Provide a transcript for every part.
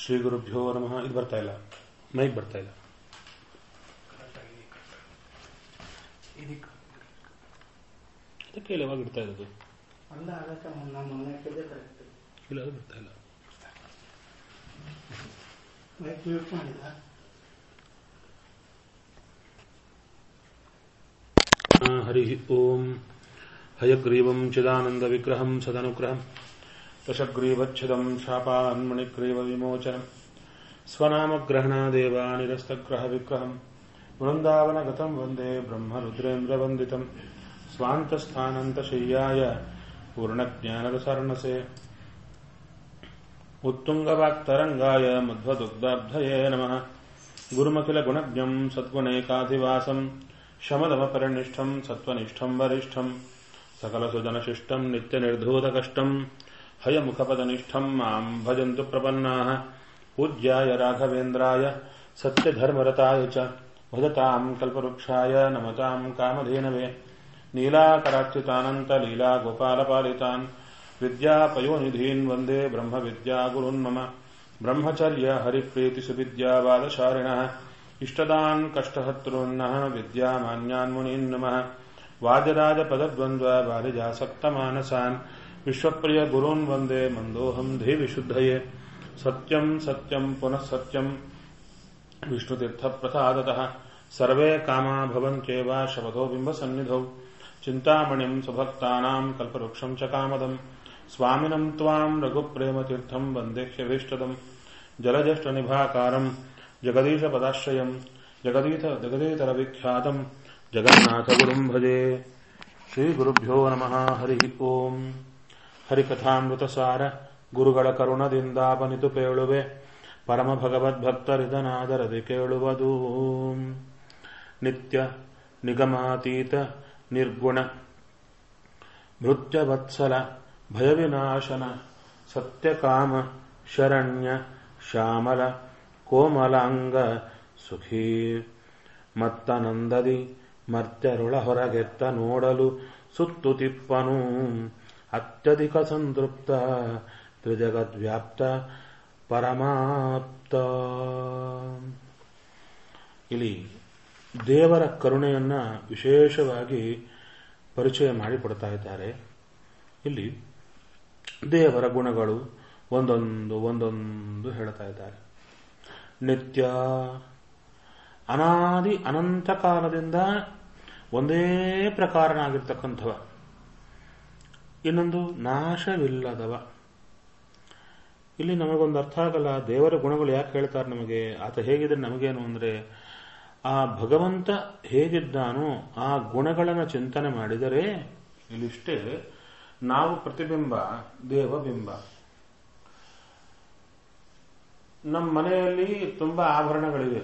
ಶ್ರೀ ಗುರುಭ್ಯೋ ನಮಃ ಇದು ಬರ್ತಾ ಇಲ್ಲ ಮೈಕ್ ಬರ್ತಾ ಇಲ್ಲ ಅದಕ್ಕೆ ಇಲ್ಲ ಯಾವಾಗ ಇಡ್ತಾ ಇರೋದು ಅಲ್ಲ ಅದಕ್ಕೆ ನಮ್ಮ ಮನೆ ಹಾಕಿದ್ರೆ ಕರೆಕ್ಟ್ ಇಲ್ಲ ಅದು ಬರ್ತಾ ಇಲ್ಲ ಮೈಕ್ ಮ್ಯೂಟ್ ಮಾಡಿದ ಆ, ಹರಿ ಓಂ ಹಯಗ್ರೀವಂ ಚಿದಾನಂದವಿಗ್ರಹಂ ಸದನುಗ್ರಹಂ ದಶಗ್ರೀವಚ್ಛಿದಂ ಶಾಪಾನ್ಮಣಿಗ್ರೀವ ವಿಮೋಚನಂ ಸ್ವನಾಮಗ್ರಹಣಾದೇವ ನಿರಸ್ತಗ್ರಹ ವಿಗ್ರಹಂ ವೃಂದಾವನಗತಂ ವಂದೇ ಬ್ರಹ್ಮರುದ್ರೇಂದ್ರವಂದಿತಂ ಸ್ವಾಂತಸ್ಥಾನಂತಶಯ್ಯಾಯ ಪೂರ್ಣಜ್ಞಾನರಸರ್ಣಸೆ उत्तुङ्गवाक्तरङ्गाय मध्वदुग्धाब्धये नमः गुरुमखिलगुणज्ञम् सद्गुणैकाधिवासम् शमदमपरिनिष्ठम् सत्त्वनिष्ठम् वरिष्ठम् सकलसुजनशिष्टम् नित्यनिर्धूतकष्टम् हयमुखपदनिष्ठम् माम् भजन्तु प्रपन्नाः पूज्याय राघवेन्द्राय सत्यधर्मरताय च भजताम् कल्पवृक्षाय नमताम् कामधेनवे नीलाकराच्युतानन्तलीलागोपालपालितान् विद्यापयोनिधीन् वन्दे ब्रह्मविद्यागुरुन् मम ब्रह्मचर्य हरिप्रीतिसुविद्यावादशारिणः इष्टदान् कष्टहर्तॄन्नः विद्यामान्यान् मुनीन् नमः वाजराजपदद्वन्द्ववारिजासक्तमानसान् विश्वप्रियगुरून् वन्दे मन्दोऽहम् देविशुद्धये सत्यम् सत्यम् पुनः सत्यम् विष्णुतीर्थप्रसादतः सर्वे कामा भवन्त्येव शपथो बिम्बसन्निधौ चिन्तामणिम् सुभक्तानाम् कल्पवृक्षम् च कामदम् स्वामिनम् त्वाम् रघुप्रेमतीर्थम् वन्देह्यभीष्टदम् जलज्येष्ठनिभाकारम् जगदीशपदाश्रयम् जगदीथ जगदीतरविख्यातम् जगन्नाथगुरुम् भजे ಶ್ರೀಗುರುಭ್ಯೋ ನಮಃ ಹರಿ ಓಂ ಹರಿಕಥಾಮೃತಸಾರ ಗುರುಗಳ ಕರುಣದಿಂದಾಪನಿತು ಪೇಳುವೆ ಪರಮ ಭಗವದ್ಭಕ್ತರಿದನಾದರದಿ ಕೇಳುವುದು ನಿತ್ಯ ನಿಗಮಾತೀತ ನಿರ್ಗುಣ ಭೃತ್ಯವತ್ಸಲ ಭಯವಿನಾಶನ ಸತ್ಯಕಾಮ ಶರಣ್ಯ ಶ್ಯಾಮಲ ಕೋಮಲಾಂಗ ಸುಖೀ ಮತ್ತನಂದದಿ ಮರ್ತ್ಯರುಳ ಹೊರಗೆತ್ತ ನೋಡಲು ಸುತ್ತು ತಿಪ್ಪನು ಅತ್ಯಧಿಕ ಸಂತೃಪ್ತ ತ್ರಿಜಗದ್ವ್ಯಾಪ್ತ ಪರಮಾಪ್ತ ಇಲ್ಲಿ ದೇವರ ಕರುಣೆಯನ್ನ ವಿಶೇಷವಾಗಿ ಪರಿಚಯ ಮಾಡಿಕೊಡ್ತಾ ಇದ್ದಾರೆ ಇಲ್ಲಿ ದೇವರ ಗುಣಗಳು ಒಂದೊಂದು ಒಂದೊಂದು ಹೇಳ್ತಾ ಇದ್ದಾರೆ ನಿತ್ಯ ಅನಾದಿ ಅನಂತ ಕಾಲದಿಂದ ಒಂದೇ ಪ್ರಕಾರನಾಗಿರ್ತಕ್ಕಂಥವ ಇನ್ನೊಂದು ನಾಶವಿಲ್ಲದವ ಇಲ್ಲಿ ನಮಗೊಂದು ಅರ್ಥ ಆಗಲ್ಲ ದೇವರ ಗುಣಗಳು ಯಾಕೆ ಹೇಳ್ತಾರೆ ನಮಗೆ ಆತ ಹೇಗಿದ್ರೆ ನಮಗೇನು ಅಂದ್ರೆ ಆ ಭಗವಂತ ಹೇಗಿದ್ದಾನೋ ಆ ಗುಣಗಳನ್ನು ಚಿಂತನೆ ಮಾಡಿದರೆ ಇಲ್ಲಿಷ್ಟೇ ನಾವು ಪ್ರತಿಬಿಂಬ ದೇವಬಿಂಬ ನಮ್ಮ ಮನೆಯಲ್ಲಿ ತುಂಬಾ ಆಭರಣಗಳಿವೆ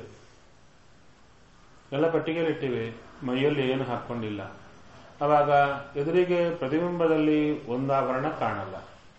ಎಲ್ಲ ಪಟ್ಟಿಗೆಲಿಟ್ಟಿವೆ ಮೈಯಲ್ಲಿ ಏನು ಹಾಕೊಂಡಿಲ್ಲ ಅವಾಗ ಎದುರಿಗೆ ಪ್ರತಿಬಿಂಬದಲ್ಲಿ ಒಂದಾಭರಣ ಕಾಣಲ್ಲ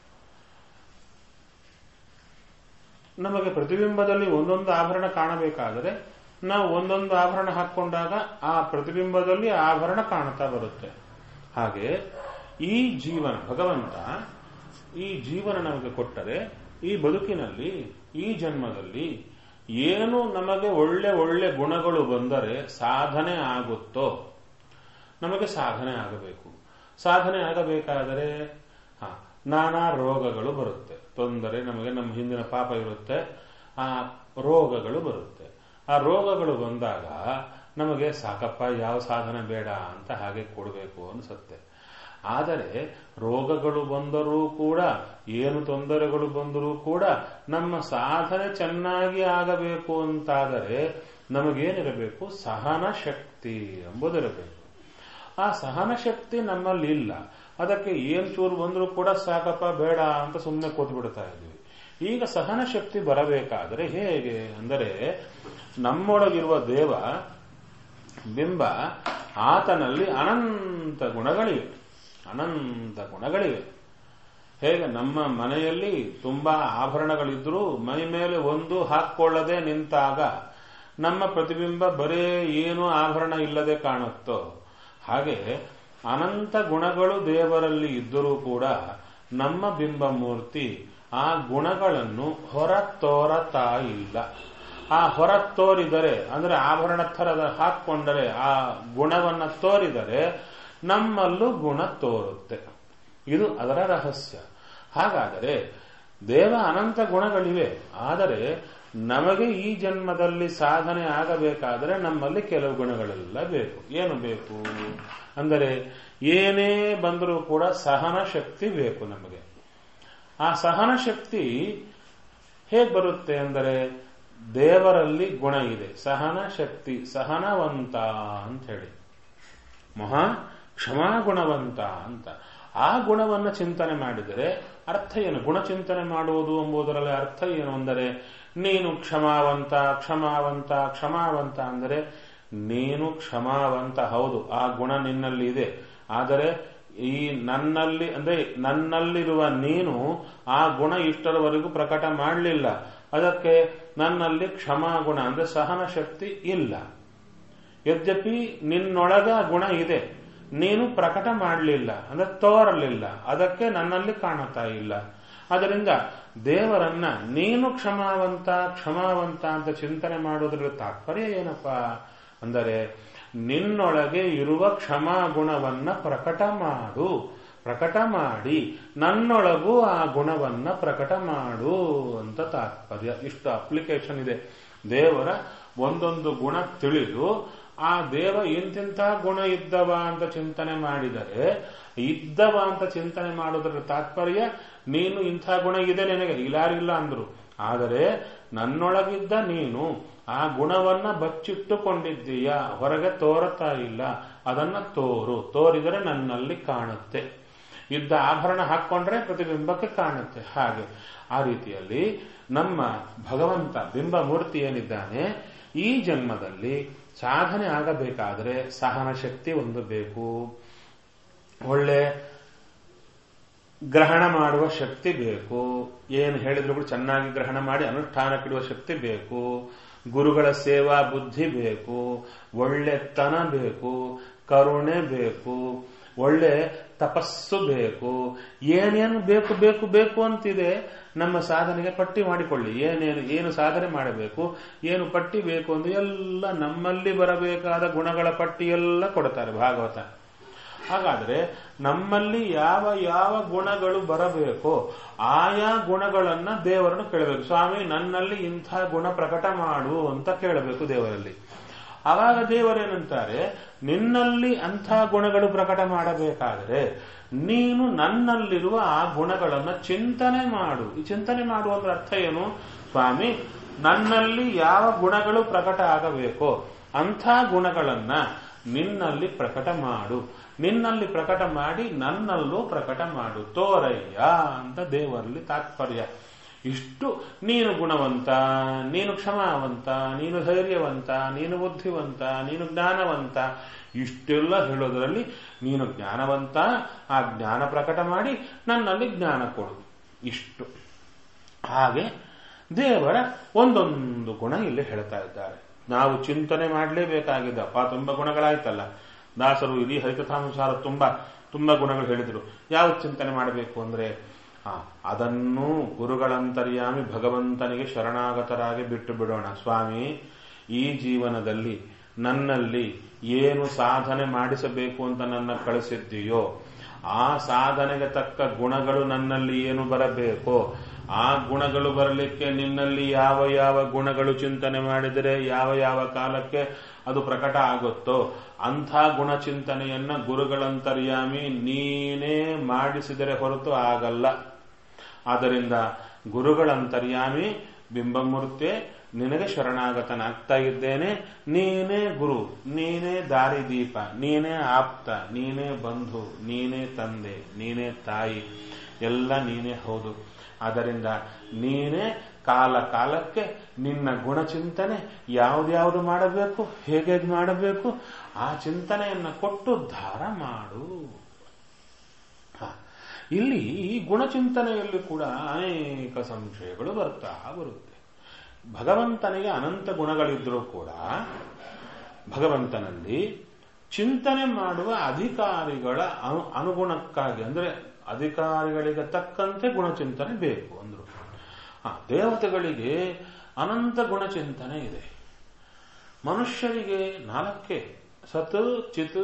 ನಮಗೆ ಪ್ರತಿಬಿಂಬದಲ್ಲಿ ಒಂದೊಂದು ಆಭರಣ ಕಾಣಬೇಕಾದರೆ ನಾವು ಒಂದೊಂದು ಆಭರಣ ಹಾಕೊಂಡಾಗ ಆ ಪ್ರತಿಬಿಂಬದಲ್ಲಿ ಆಭರಣ ಕಾಣ್ತಾ ಬರುತ್ತೆ ಹಾಗೆ ಈ ಜೀವನ ಭಗವಂತ ಈ ಜೀವನ ನಮಗೆ ಕೊಟ್ಟರೆ ಈ ಬದುಕಿನಲ್ಲಿ ಈ ಜನ್ಮದಲ್ಲಿ ಏನು ನಮಗೆ ಒಳ್ಳೆ ಒಳ್ಳೆ ಗುಣಗಳು ಬಂದರೆ ಸಾಧನೆ ಆಗುತ್ತೋ ನಮಗೆ ಸಾಧನೆ ಆಗಬೇಕು ಸಾಧನೆ ಆಗಬೇಕಾದರೆ ಹ ನಾನಾ ರೋಗಗಳು ಬರುತ್ತೆ ತೊಂದರೆ ನಮಗೆ ನಮ್ಮ ಹಿಂದಿನ ಪಾಪ ಇರುತ್ತೆ ಆ ರೋಗಗಳು ಬರುತ್ತೆ ಆ ರೋಗಗಳು ಬಂದಾಗ ನಮಗೆ ಸಾಕಪ್ಪ ಯಾವ ಸಾಧನೆ ಬೇಡ ಅಂತ ಹಾಗೆ ಕೊಡಬೇಕು ಅನ್ಸುತ್ತೆ ಆದರೆ ರೋಗಗಳು ಬಂದರೂ ಕೂಡ ಏನು ತೊಂದರೆಗಳು ಬಂದರೂ ಕೂಡ ನಮ್ಮ ಸಾಧನೆ ಚೆನ್ನಾಗಿ ಆಗಬೇಕು ಅಂತಾದರೆ ನಮಗೇನಿರಬೇಕು ಸಹನ ಶಕ್ತಿ ಎಂಬುದಿರಬೇಕು ಆ ಸಹನ ಶಕ್ತಿ ನಮ್ಮಲ್ಲಿ ಇಲ್ಲ ಅದಕ್ಕೆ ಏನ್ ಚೂರು ಬಂದರೂ ಕೂಡ ಸಾಕಪ್ಪ ಬೇಡ ಅಂತ ಸುಮ್ಮನೆ ಕೂತ್ಬಿಡ್ತಾ ಇದ್ವಿ ಈಗ ಸಹನ ಶಕ್ತಿ ಬರಬೇಕಾದರೆ ಹೇಗೆ ಅಂದರೆ ನಮ್ಮೊಳಗಿರುವ ದೇವ ಬಿಂಬ ಆತನಲ್ಲಿ ಅನಂತ ಗುಣಗಳಿವೆ ಅನಂತ ಗುಣಗಳಿವೆ ಹೇಗೆ ನಮ್ಮ ಮನೆಯಲ್ಲಿ ತುಂಬಾ ಆಭರಣಗಳಿದ್ರೂ ಮೈ ಮೇಲೆ ಒಂದು ಹಾಕೊಳ್ಳದೆ ನಿಂತಾಗ ನಮ್ಮ ಪ್ರತಿಬಿಂಬ ಬರೇ ಏನು ಆಭರಣ ಇಲ್ಲದೆ ಕಾಣುತ್ತೋ ಹಾಗೆ ಅನಂತ ಗುಣಗಳು ದೇವರಲ್ಲಿ ಇದ್ದರೂ ಕೂಡ ನಮ್ಮ ಬಿಂಬ ಮೂರ್ತಿ ಆ ಗುಣಗಳನ್ನು ಹೊರ ತೋರತಾ ಇಲ್ಲ ಆ ಹೊರ ತೋರಿದರೆ ಅಂದ್ರೆ ಆಭರಣ ಥರದ ಹಾಕೊಂಡರೆ ಆ ಗುಣವನ್ನ ತೋರಿದರೆ ನಮ್ಮಲ್ಲೂ ಗುಣ ತೋರುತ್ತೆ ಇದು ಅದರ ರಹಸ್ಯ ಹಾಗಾದರೆ ದೇವ ಅನಂತ ಗುಣಗಳಿವೆ ಆದರೆ ನಮಗೆ ಈ ಜನ್ಮದಲ್ಲಿ ಸಾಧನೆ ಆಗಬೇಕಾದರೆ ನಮ್ಮಲ್ಲಿ ಕೆಲವು ಗುಣಗಳೆಲ್ಲ ಬೇಕು ಏನು ಬೇಕು ಅಂದರೆ ಏನೇ ಬಂದರೂ ಕೂಡ ಸಹನ ಶಕ್ತಿ ಬೇಕು ನಮಗೆ ಆ ಸಹನ ಶಕ್ತಿ ಹೇಗೆ ಬರುತ್ತೆ ಅಂದರೆ ದೇವರಲ್ಲಿ ಗುಣ ಇದೆ ಸಹನ ಶಕ್ತಿ ಸಹನವಂತ ಅಂತ ಹೇಳಿ ಮಹಾ ಕ್ಷಮಾಗುಣವಂತ ಅಂತ ಆ ಗುಣವನ್ನು ಚಿಂತನೆ ಮಾಡಿದರೆ ಅರ್ಥ ಏನು ಗುಣಚಿಂತನೆ ಮಾಡುವುದು ಎಂಬುದರಲ್ಲಿ ಅರ್ಥ ಏನು ಅಂದರೆ ನೀನು ಕ್ಷಮಾವಂತ ಕ್ಷಮಾವಂತ ಕ್ಷಮಾವಂತ ಅಂದರೆ ನೀನು ಕ್ಷಮಾವಂತ ಹೌದು ಆ ಗುಣ ನಿನ್ನಲ್ಲಿ ಇದೆ ಆದರೆ ಈ ನನ್ನಲ್ಲಿ ಅಂದ್ರೆ ನನ್ನಲ್ಲಿರುವ ನೀನು ಆ ಗುಣ ಇಷ್ಟರವರೆಗೂ ಪ್ರಕಟ ಮಾಡಲಿಲ್ಲ ಅದಕ್ಕೆ ನನ್ನಲ್ಲಿ ಕ್ಷಮಾಗುಣ ಅಂದ್ರೆ ಸಹನ ಶಕ್ತಿ ಇಲ್ಲ ಯದ್ಯಪಿ ನಿನ್ನೊಳಗ ಗುಣ ಇದೆ ನೀನು ಪ್ರಕಟ ಮಾಡಲಿಲ್ಲ ಅಂದ್ರೆ ತೋರಲಿಲ್ಲ ಅದಕ್ಕೆ ನನ್ನಲ್ಲಿ ಕಾಣುತ್ತಾ ಇಲ್ಲ ಅದರಿಂದ ದೇವರನ್ನ ನೀನು ಕ್ಷಮಾವಂತ ಕ್ಷಮಾವಂತ ಅಂತ ಚಿಂತನೆ ಮಾಡೋದ್ರ ತಾತ್ಪರ್ಯ ಏನಪ್ಪ ಅಂದರೆ ನಿನ್ನೊಳಗೆ ಇರುವ ಕ್ಷಮಾ ಗುಣವನ್ನ ಪ್ರಕಟ ಮಾಡು ಪ್ರಕಟ ಮಾಡಿ ನನ್ನೊಳಗೂ ಆ ಗುಣವನ್ನ ಪ್ರಕಟ ಮಾಡು ಅಂತ ತಾತ್ಪರ್ಯ ಇಷ್ಟು ಅಪ್ಲಿಕೇಶನ್ ಇದೆ ದೇವರ ಒಂದೊಂದು ಗುಣ ತಿಳಿದು ಆ ದೇವ ಇಂತಿಂಥ ಗುಣ ಇದ್ದವ ಅಂತ ಚಿಂತನೆ ಮಾಡಿದರೆ ಇದ್ದವ ಅಂತ ಚಿಂತನೆ ಮಾಡೋದ್ರ ತಾತ್ಪರ್ಯ ನೀನು ಇಂಥ ಗುಣ ಇದೆ ನಿನಗೆ ಇಲಾರಿಲ್ಲ ಅಂದ್ರು ಆದರೆ ನನ್ನೊಳಗಿದ್ದ ನೀನು ಆ ಗುಣವನ್ನ ಬಚ್ಚಿಟ್ಟುಕೊಂಡಿದ್ದೀಯ ಹೊರಗೆ ತೋರತಾ ಇಲ್ಲ ಅದನ್ನ ತೋರು ತೋರಿದರೆ ನನ್ನಲ್ಲಿ ಕಾಣುತ್ತೆ ಇದ್ದ ಆಭರಣ ಹಾಕೊಂಡ್ರೆ ಪ್ರತಿಬಿಂಬಕ್ಕೆ ಕಾಣುತ್ತೆ ಹಾಗೆ ಆ ರೀತಿಯಲ್ಲಿ ನಮ್ಮ ಭಗವಂತ ಬಿಂಬ ಮೂರ್ತಿ ಏನಿದ್ದಾನೆ ಈ ಜನ್ಮದಲ್ಲಿ ಸಾಧನೆ ಆಗಬೇಕಾದರೆ ಸಹನ ಶಕ್ತಿ ಒಂದು ಬೇಕು ಒಳ್ಳೆ ಗ್ರಹಣ ಮಾಡುವ ಶಕ್ತಿ ಬೇಕು ಏನು ಹೇಳಿದ್ರು ಕೂಡ ಚೆನ್ನಾಗಿ ಗ್ರಹಣ ಮಾಡಿ ಅನುಷ್ಠಾನಕ್ಕಿಡುವ ಶಕ್ತಿ ಬೇಕು ಗುರುಗಳ ಸೇವಾ ಬುದ್ಧಿ ಬೇಕು ಒಳ್ಳೆತನ ಬೇಕು ಕರುಣೆ ಬೇಕು ಒಳ್ಳೆ ತಪಸ್ಸು ಬೇಕು ಏನೇನು ಬೇಕು ಬೇಕು ಬೇಕು ಅಂತಿದೆ ನಮ್ಮ ಸಾಧನೆಗೆ ಪಟ್ಟಿ ಮಾಡಿಕೊಳ್ಳಿ ಏನೇನು ಏನು ಸಾಧನೆ ಮಾಡಬೇಕು ಏನು ಪಟ್ಟಿ ಬೇಕು ಅಂದ್ರೆ ಎಲ್ಲ ನಮ್ಮಲ್ಲಿ ಬರಬೇಕಾದ ಗುಣಗಳ ಪಟ್ಟಿ ಎಲ್ಲ ಕೊಡ್ತಾರೆ ಭಾಗವತ ಹಾಗಾದ್ರೆ ನಮ್ಮಲ್ಲಿ ಯಾವ ಯಾವ ಗುಣಗಳು ಬರಬೇಕೋ ಆಯಾ ಗುಣಗಳನ್ನ ದೇವರನ್ನು ಕೇಳಬೇಕು ಸ್ವಾಮಿ ನನ್ನಲ್ಲಿ ಇಂಥ ಗುಣ ಪ್ರಕಟ ಮಾಡು ಅಂತ ಕೇಳಬೇಕು ದೇವರಲ್ಲಿ ಆವಾಗ ದೇವರೇನಂತಾರೆ ನಿನ್ನಲ್ಲಿ ಅಂಥ ಗುಣಗಳು ಪ್ರಕಟ ಮಾಡಬೇಕಾದರೆ ನೀನು ನನ್ನಲ್ಲಿರುವ ಆ ಗುಣಗಳನ್ನ ಚಿಂತನೆ ಮಾಡು ಈ ಚಿಂತನೆ ಮಾಡುವಂದ್ರ ಅರ್ಥ ಏನು ಸ್ವಾಮಿ ನನ್ನಲ್ಲಿ ಯಾವ ಗುಣಗಳು ಪ್ರಕಟ ಆಗಬೇಕೋ ಅಂಥ ಗುಣಗಳನ್ನ ನಿನ್ನಲ್ಲಿ ಪ್ರಕಟ ಮಾಡು ನಿನ್ನಲ್ಲಿ ಪ್ರಕಟ ಮಾಡಿ ನನ್ನಲ್ಲೂ ಪ್ರಕಟ ಮಾಡು ತೋರಯ್ಯ ಅಂತ ದೇವರಲ್ಲಿ ತಾತ್ಪರ್ಯ ಇಷ್ಟು ನೀನು ಗುಣವಂತ ನೀನು ಕ್ಷಮಾವಂತ ನೀನು ಧೈರ್ಯವಂತ ನೀನು ಬುದ್ಧಿವಂತ ನೀನು ಜ್ಞಾನವಂತ ಇಷ್ಟೆಲ್ಲ ಹೇಳೋದರಲ್ಲಿ ನೀನು ಜ್ಞಾನವಂತ ಆ ಜ್ಞಾನ ಪ್ರಕಟ ಮಾಡಿ ನನ್ನಲ್ಲಿ ಜ್ಞಾನ ಕೊಡು ಇಷ್ಟು ಹಾಗೆ ದೇವರ ಒಂದೊಂದು ಗುಣ ಇಲ್ಲಿ ಹೇಳ್ತಾ ಇದ್ದಾರೆ ನಾವು ಚಿಂತನೆ ಮಾಡಲೇಬೇಕಾಗಿದ್ದಪ್ಪ ತುಂಬಾ ಗುಣಗಳಾಯ್ತಲ್ಲ ದಾಸರು ಇಡೀ ಹರಿಕಥಾನುಸಾರ ತುಂಬಾ ತುಂಬಾ ಗುಣಗಳು ಹೇಳಿದರು ಯಾವ ಚಿಂತನೆ ಮಾಡಬೇಕು ಅಂದ್ರೆ ಆ ಅದನ್ನು ಗುರುಗಳಂತರ್ಯಾಮಿ ಭಗವಂತನಿಗೆ ಶರಣಾಗತರಾಗಿ ಬಿಟ್ಟು ಬಿಡೋಣ ಸ್ವಾಮಿ ಈ ಜೀವನದಲ್ಲಿ ನನ್ನಲ್ಲಿ ಏನು ಸಾಧನೆ ಮಾಡಿಸಬೇಕು ಅಂತ ನನ್ನ ಕಳಿಸಿದ್ದೀಯೋ ಆ ಸಾಧನೆಗೆ ತಕ್ಕ ಗುಣಗಳು ನನ್ನಲ್ಲಿ ಏನು ಬರಬೇಕೋ ಆ ಗುಣಗಳು ಬರಲಿಕ್ಕೆ ನಿನ್ನಲ್ಲಿ ಯಾವ ಯಾವ ಗುಣಗಳು ಚಿಂತನೆ ಮಾಡಿದರೆ ಯಾವ ಯಾವ ಕಾಲಕ್ಕೆ ಅದು ಪ್ರಕಟ ಆಗುತ್ತೋ ಅಂಥ ಗುಣಚಿಂತನೆಯನ್ನ ಗುರುಗಳಂತರ್ಯಾಮಿ ನೀನೇ ಮಾಡಿಸಿದರೆ ಹೊರತು ಆಗಲ್ಲ ಆದ್ದರಿಂದ ಗುರುಗಳಂತರ್ಯಾಮಿ ಬಿಂಬಮೂರ್ತಿ ನಿನಗೆ ಶರಣಾಗತನಾಗ್ತಾ ಇದ್ದೇನೆ ನೀನೇ ಗುರು ನೀನೇ ದಾರಿದೀಪ ನೀನೇ ಆಪ್ತ ನೀನೇ ಬಂಧು ನೀನೇ ತಂದೆ ನೀನೇ ತಾಯಿ ಎಲ್ಲ ನೀನೇ ಹೌದು ಆದ್ದರಿಂದ ನೀನೇ ಕಾಲ ಕಾಲಕ್ಕೆ ನಿನ್ನ ಗುಣಚಿಂತನೆ ಯಾವ್ದ್ಯಾವ್ದು ಮಾಡಬೇಕು ಹೇಗೆ ಮಾಡಬೇಕು ಆ ಚಿಂತನೆಯನ್ನು ಕೊಟ್ಟು ಧಾರ ಮಾಡು ಇಲ್ಲಿ ಈ ಗುಣಚಿಂತನೆಯಲ್ಲಿ ಕೂಡ ಅನೇಕ ಸಂಶಯಗಳು ಬರ್ತಾ ಬರುತ್ತೆ ಭಗವಂತನಿಗೆ ಅನಂತ ಗುಣಗಳಿದ್ರೂ ಕೂಡ ಭಗವಂತನಲ್ಲಿ ಚಿಂತನೆ ಮಾಡುವ ಅಧಿಕಾರಿಗಳ ಅನು ಅನುಗುಣಕ್ಕಾಗಿ ಅಂದ್ರೆ ಅಧಿಕಾರಿಗಳಿಗೆ ತಕ್ಕಂತೆ ಗುಣಚಿಂತನೆ ಬೇಕು ಅಂದ್ರು ಆ, ದೇವತೆಗಳಿಗೆ ಅನಂತ ಗುಣಚಿಂತನೆ ಇದೆ ಮನುಷ್ಯರಿಗೆ ನಾಲ್ಕೇ ಸತ್ ಚಿತ್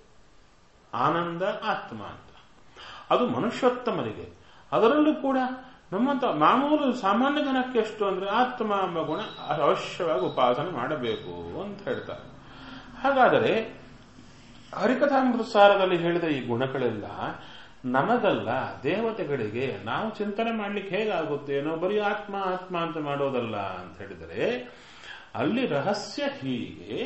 ಆನಂದ ಆತ್ಮ ಅಂತ ಅದು ಮನುಷ್ಯೋತ್ತಮರಿಗೆ ಅದರಲ್ಲೂ ಕೂಡ ನಮ್ಮಂತ ಮಾಮೂಲು ಸಾಮಾನ್ಯ ಜನಕ್ಕೆ ಎಷ್ಟು ಅಂದ್ರೆ ಆತ್ಮ ಎಂಬ ಗುಣ ಅವಶ್ಯವಾಗಿ ಉಪಾಸನೆ ಮಾಡಬೇಕು ಅಂತ ಹೇಳ್ತಾರೆ ಹಾಗಾದರೆ ಹರಿಕಥಾಮೃತ ಸಾರದಲ್ಲಿ ಹೇಳಿದ ಈ ಗುಣಗಳೆಲ್ಲ ನಮಗಲ್ಲ ದೇವತೆಗಳಿಗೆ ನಾವು ಚಿಂತನೆ ಮಾಡ್ಲಿಕ್ಕೆ ಹೇಗಾಗುತ್ತೆ ಏನೋ ಬರೀ ಆತ್ಮ ಆತ್ಮ ಅಂತ ಮಾಡೋದಲ್ಲ ಅಂತ ಹೇಳಿದರೆ ಅಲ್ಲಿ ರಹಸ್ಯ ಹೀಗೆ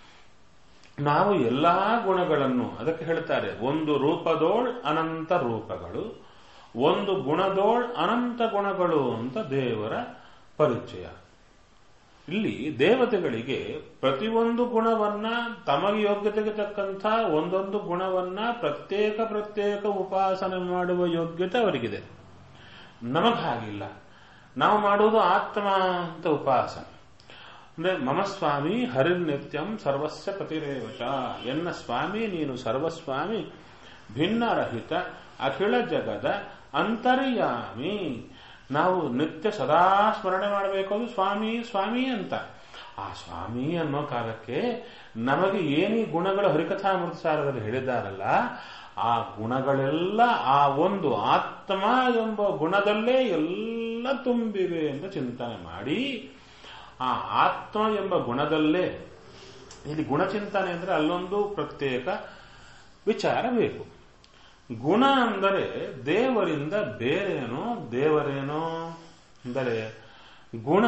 ನಾವು ಎಲ್ಲಾ ಗುಣಗಳನ್ನು ಅದಕ್ಕೆ ಹೇಳ್ತಾರೆ ಒಂದು ರೂಪದೋಳ್ ಅನಂತ ರೂಪಗಳು ಒಂದು ಗುಣದೋಳ್ ಅನಂತ ಗುಣಗಳು ಅಂತ ದೇವರ ಪರಿಚಯ ಇಲ್ಲಿ ದೇವತೆಗಳಿಗೆ ಪ್ರತಿಯೊಂದು ಗುಣವನ್ನ ತಮಗೆ ಯೋಗ್ಯತೆಗೆ ತಕ್ಕಂಥ ಒಂದೊಂದು ಗುಣವನ್ನ ಪ್ರತ್ಯೇಕ ಪ್ರತ್ಯೇಕ ಉಪಾಸನೆ ಮಾಡುವ ಯೋಗ್ಯತೆ ಅವರಿಗಿದೆ ನಮಗ್ ಹಾಗಿಲ್ಲ ನಾವು ಮಾಡುವುದು ಆತ್ಮ ಅಂತ ಉಪಾಸನೆ ಅಂದ್ರೆ ಮಮ ಸ್ವಾಮಿ ಹರಿರ್ನಿತ್ಯಂ ಸರ್ವಸ್ಯ ಪತಿರೇವಚ ಎನ್ನ ಸ್ವಾಮಿ ನೀನು ಸರ್ವಸ್ವಾಮಿ ಭಿನ್ನರಹಿತ ಅಖಿಳ ಜಗದ ಅಂತರ್ಯಾಮಿ ನಾವು ನಿತ್ಯ ಸದಾ ಸ್ಮರಣೆ ಮಾಡಬೇಕು ಅದು ಸ್ವಾಮಿ ಸ್ವಾಮಿ ಅಂತ ಆ ಸ್ವಾಮಿ ಅನ್ನೋ ಕಾಲಕ್ಕೆ ನಮಗೆ ಏನಿ ಗುಣಗಳು ಹರಿಕಥಾಮೃತ ಸಾರದಲ್ಲಿ ಹೇಳಿದ್ದಾರಲ್ಲ ಆ ಗುಣಗಳೆಲ್ಲ ಆ ಒಂದು ಆತ್ಮ ಎಂಬ ಗುಣದಲ್ಲೇ ಎಲ್ಲ ತುಂಬಿವೆ ಅಂತ ಚಿಂತನೆ ಮಾಡಿ ಆ ಆತ್ಮ ಎಂಬ ಗುಣದಲ್ಲೇ ಇಲ್ಲಿ ಗುಣಚಿಂತನೆ ಅಂದ್ರೆ ಅಲ್ಲೊಂದು ಪ್ರತ್ಯೇಕ ವಿಚಾರ ಬೇಕು ಗುಣ ಅಂದರೆ ದೇವರಿಂದ ಬೇರೇನೋ ದೇವರೇನೋ ಅಂದರೆ ಗುಣ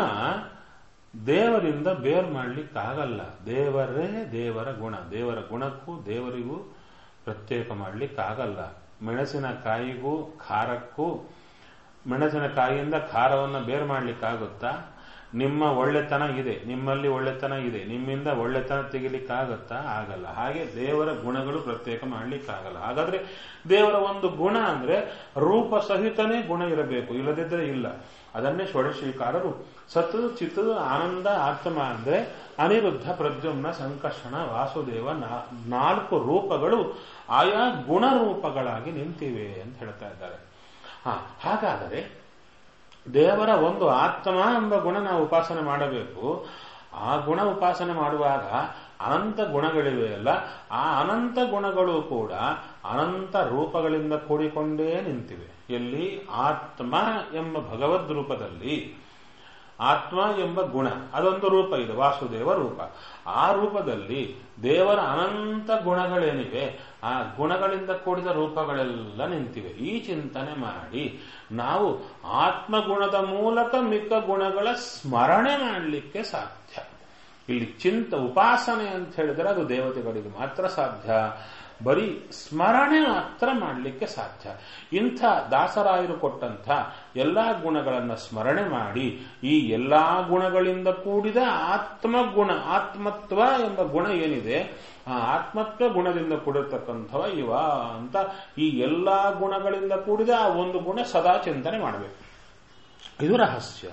ದೇವರಿಂದ ಬೇರ್ ಮಾಡ್ಲಿಕ್ಕಾಗಲ್ಲ ದೇವರೇ ದೇವರ ಗುಣ ದೇವರ ಗುಣಕ್ಕೂ ದೇವರಿಗೂ ಪ್ರತ್ಯೇಕ ಮಾಡ್ಲಿಕ್ಕಾಗಲ್ಲ ಮೆಣಸಿನಕಾಯಿಗೂ ಖಾರಕ್ಕೂ ಮೆಣಸಿನಕಾಯಿಯಿಂದ ಖಾರವನ್ನು ಬೇರ್ ಮಾಡ್ಲಿಕ್ಕಾಗುತ್ತಾ ನಿಮ್ಮ ಒಳ್ಳೆತನ ಇದೆ ನಿಮ್ಮಲ್ಲಿ ಒಳ್ಳೆತನ ಇದೆ ನಿಮ್ಮಿಂದ ಒಳ್ಳೆತನ ತೆಗಿಲಿಕ್ಕಾಗತ್ತಾ ಆಗಲ್ಲ ಹಾಗೆ ದೇವರ ಗುಣಗಳು ಪ್ರತ್ಯೇಕ ಮಾಡ್ಲಿಕ್ಕಾಗಲ್ಲ ಹಾಗಾದ್ರೆ ದೇವರ ಒಂದು ಗುಣ ಅಂದ್ರೆ ರೂಪ ಸಹಿತನೇ ಗುಣ ಇರಬೇಕು ಇಲ್ಲದಿದ್ರೆ ಇಲ್ಲ ಅದನ್ನೇ ಷೋಡಶೀಕಾರರು ಸತ್ ಚಿತ್ ಆನಂದ ಆತ್ಮ ಅಂದ್ರೆ ಅನಿರುದ್ಧ ಪ್ರದ್ಯುಮ್ನ ಸಂಕರ್ಷಣ ವಾಸುದೇವ ನಾ- ನಾಲ್ಕು ರೂಪಗಳು ಆಯಾ ಗುಣ ರೂಪಗಳಾಗಿ ನಿಂತಿವೆ ಅಂತ ಹೇಳ್ತಾ ಇದ್ದಾರೆ ಹಾ ಹಾಗಾದರೆ ದೇವರ ಒಂದು ಆತ್ಮ ಎಂಬ ಗುಣ ನಾವು ಉಪಾಸನೆ ಮಾಡಬೇಕು ಆ ಗುಣ ಉಪಾಸನೆ ಮಾಡುವಾಗ ಅನಂತ ಗುಣಗಳಿವೆ ಅಲ್ಲ ಆ ಅನಂತ ಗುಣಗಳು ಕೂಡ ಅನಂತ ರೂಪಗಳಿಂದ ಕೂಡಿಕೊಂಡೇ ನಿಂತಿವೆ ಎಲ್ಲಿ ಆತ್ಮ ಎಂಬ ಭಗವದ್ ರೂಪದಲ್ಲಿ ಆತ್ಮ ಎಂಬ ಗುಣ ಅದೊಂದು ರೂಪ ಇದೆ ವಾಸುದೇವ ರೂಪ ಆ ರೂಪದಲ್ಲಿ ದೇವರ ಅನಂತ ಗುಣಗಳೇನಿವೆ ಆ ಗುಣಗಳಿಂದ ಕೂಡಿದ ರೂಪಗಳೆಲ್ಲ ನಿಂತಿವೆ ಈ ಚಿಂತನೆ ಮಾಡಿ ನಾವು ಆತ್ಮಗುಣದ ಮೂಲಕ ಮಿಕ್ಕ ಗುಣಗಳ ಸ್ಮರಣೆ ಮಾಡಲಿಕ್ಕೆ ಸಾಧ್ಯ ಇಲ್ಲಿ ಚಿಂತ ಉಪಾಸನೆ ಅಂತ ಹೇಳಿದರೆ ಅದು ದೇವತೆಗಳಿಗೆ ಮಾತ್ರ ಸಾಧ್ಯ ಬರೀ ಸ್ಮರಣೆ ಮಾತ್ರ ಮಾಡಲಿಕ್ಕೆ ಸಾಧ್ಯ ಇಂಥ ದಾಸರಾಯರು ಕೊಟ್ಟಂಥ ಎಲ್ಲಾ ಗುಣಗಳನ್ನು ಸ್ಮರಣೆ ಮಾಡಿ ಈ ಎಲ್ಲಾ ಗುಣಗಳಿಂದ ಕೂಡಿದ ಆತ್ಮಗುಣ ಆತ್ಮತ್ವ ಎಂಬ ಗುಣ ಏನಿದೆ ಆ ಆತ್ಮತ್ವ ಗುಣದಿಂದ ಕೂಡಿರ್ತಕ್ಕಂಥವ ಇವ ಅಂತ ಈ ಎಲ್ಲಾ ಗುಣಗಳಿಂದ ಕೂಡಿದ ಆ ಒಂದು ಗುಣ ಸದಾ ಚಿಂತನೆ ಮಾಡಬೇಕು ಇದು ರಹಸ್ಯ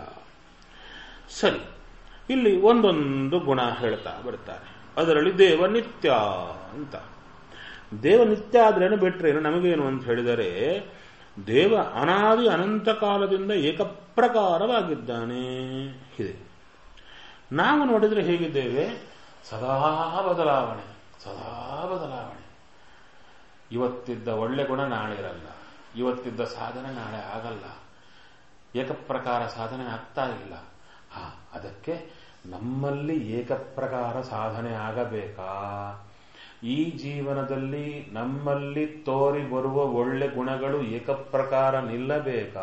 ಸರಿ ಇಲ್ಲಿ ಒಂದೊಂದು ಗುಣ ಹೇಳ್ತಾ ಬರ್ತಾರೆ ಅದರಲ್ಲಿ ದೇವ ನಿತ್ಯ ಅಂತ ದೇವ ನಿತ್ಯ ಆದ್ರೇನು ಬಿಟ್ರೇನು ನಮಗೇನು ಅಂತ ಹೇಳಿದರೆ ದೇವ ಅನಾದಿ ಅನಂತ ಕಾಲದಿಂದ ಏಕಪ್ರಕಾರವಾಗಿದ್ದಾನೆ ಇದೆ ನಾವು ನೋಡಿದ್ರೆ ಹೇಗಿದ್ದೇವೆ ಸದಾ ಬದಲಾವಣೆ ಸದಾ ಬದಲಾವಣೆ ಇವತ್ತಿದ್ದ ಒಳ್ಳೆ ಗುಣ ನಾಳೆ ಇರಲ್ಲ ಇವತ್ತಿದ್ದ ಸಾಧನೆ ನಾಳೆ ಆಗಲ್ಲ ಏಕಪ್ರಕಾರ ಸಾಧನೆ ಆಗ್ತಾ ಇಲ್ಲ ಹಾ ಅದಕ್ಕೆ ನಮ್ಮಲ್ಲಿ ಏಕಪ್ರಕಾರ ಸಾಧನೆ ಆಗಬೇಕಾ ಈ ಜೀವನದಲ್ಲಿ ನಮ್ಮಲ್ಲಿ ತೋರಿ ಬರುವ ಒಳ್ಳೆ ಗುಣಗಳು ಏಕಪ್ರಕಾರ ನಿಲ್ಲಬೇಕಾ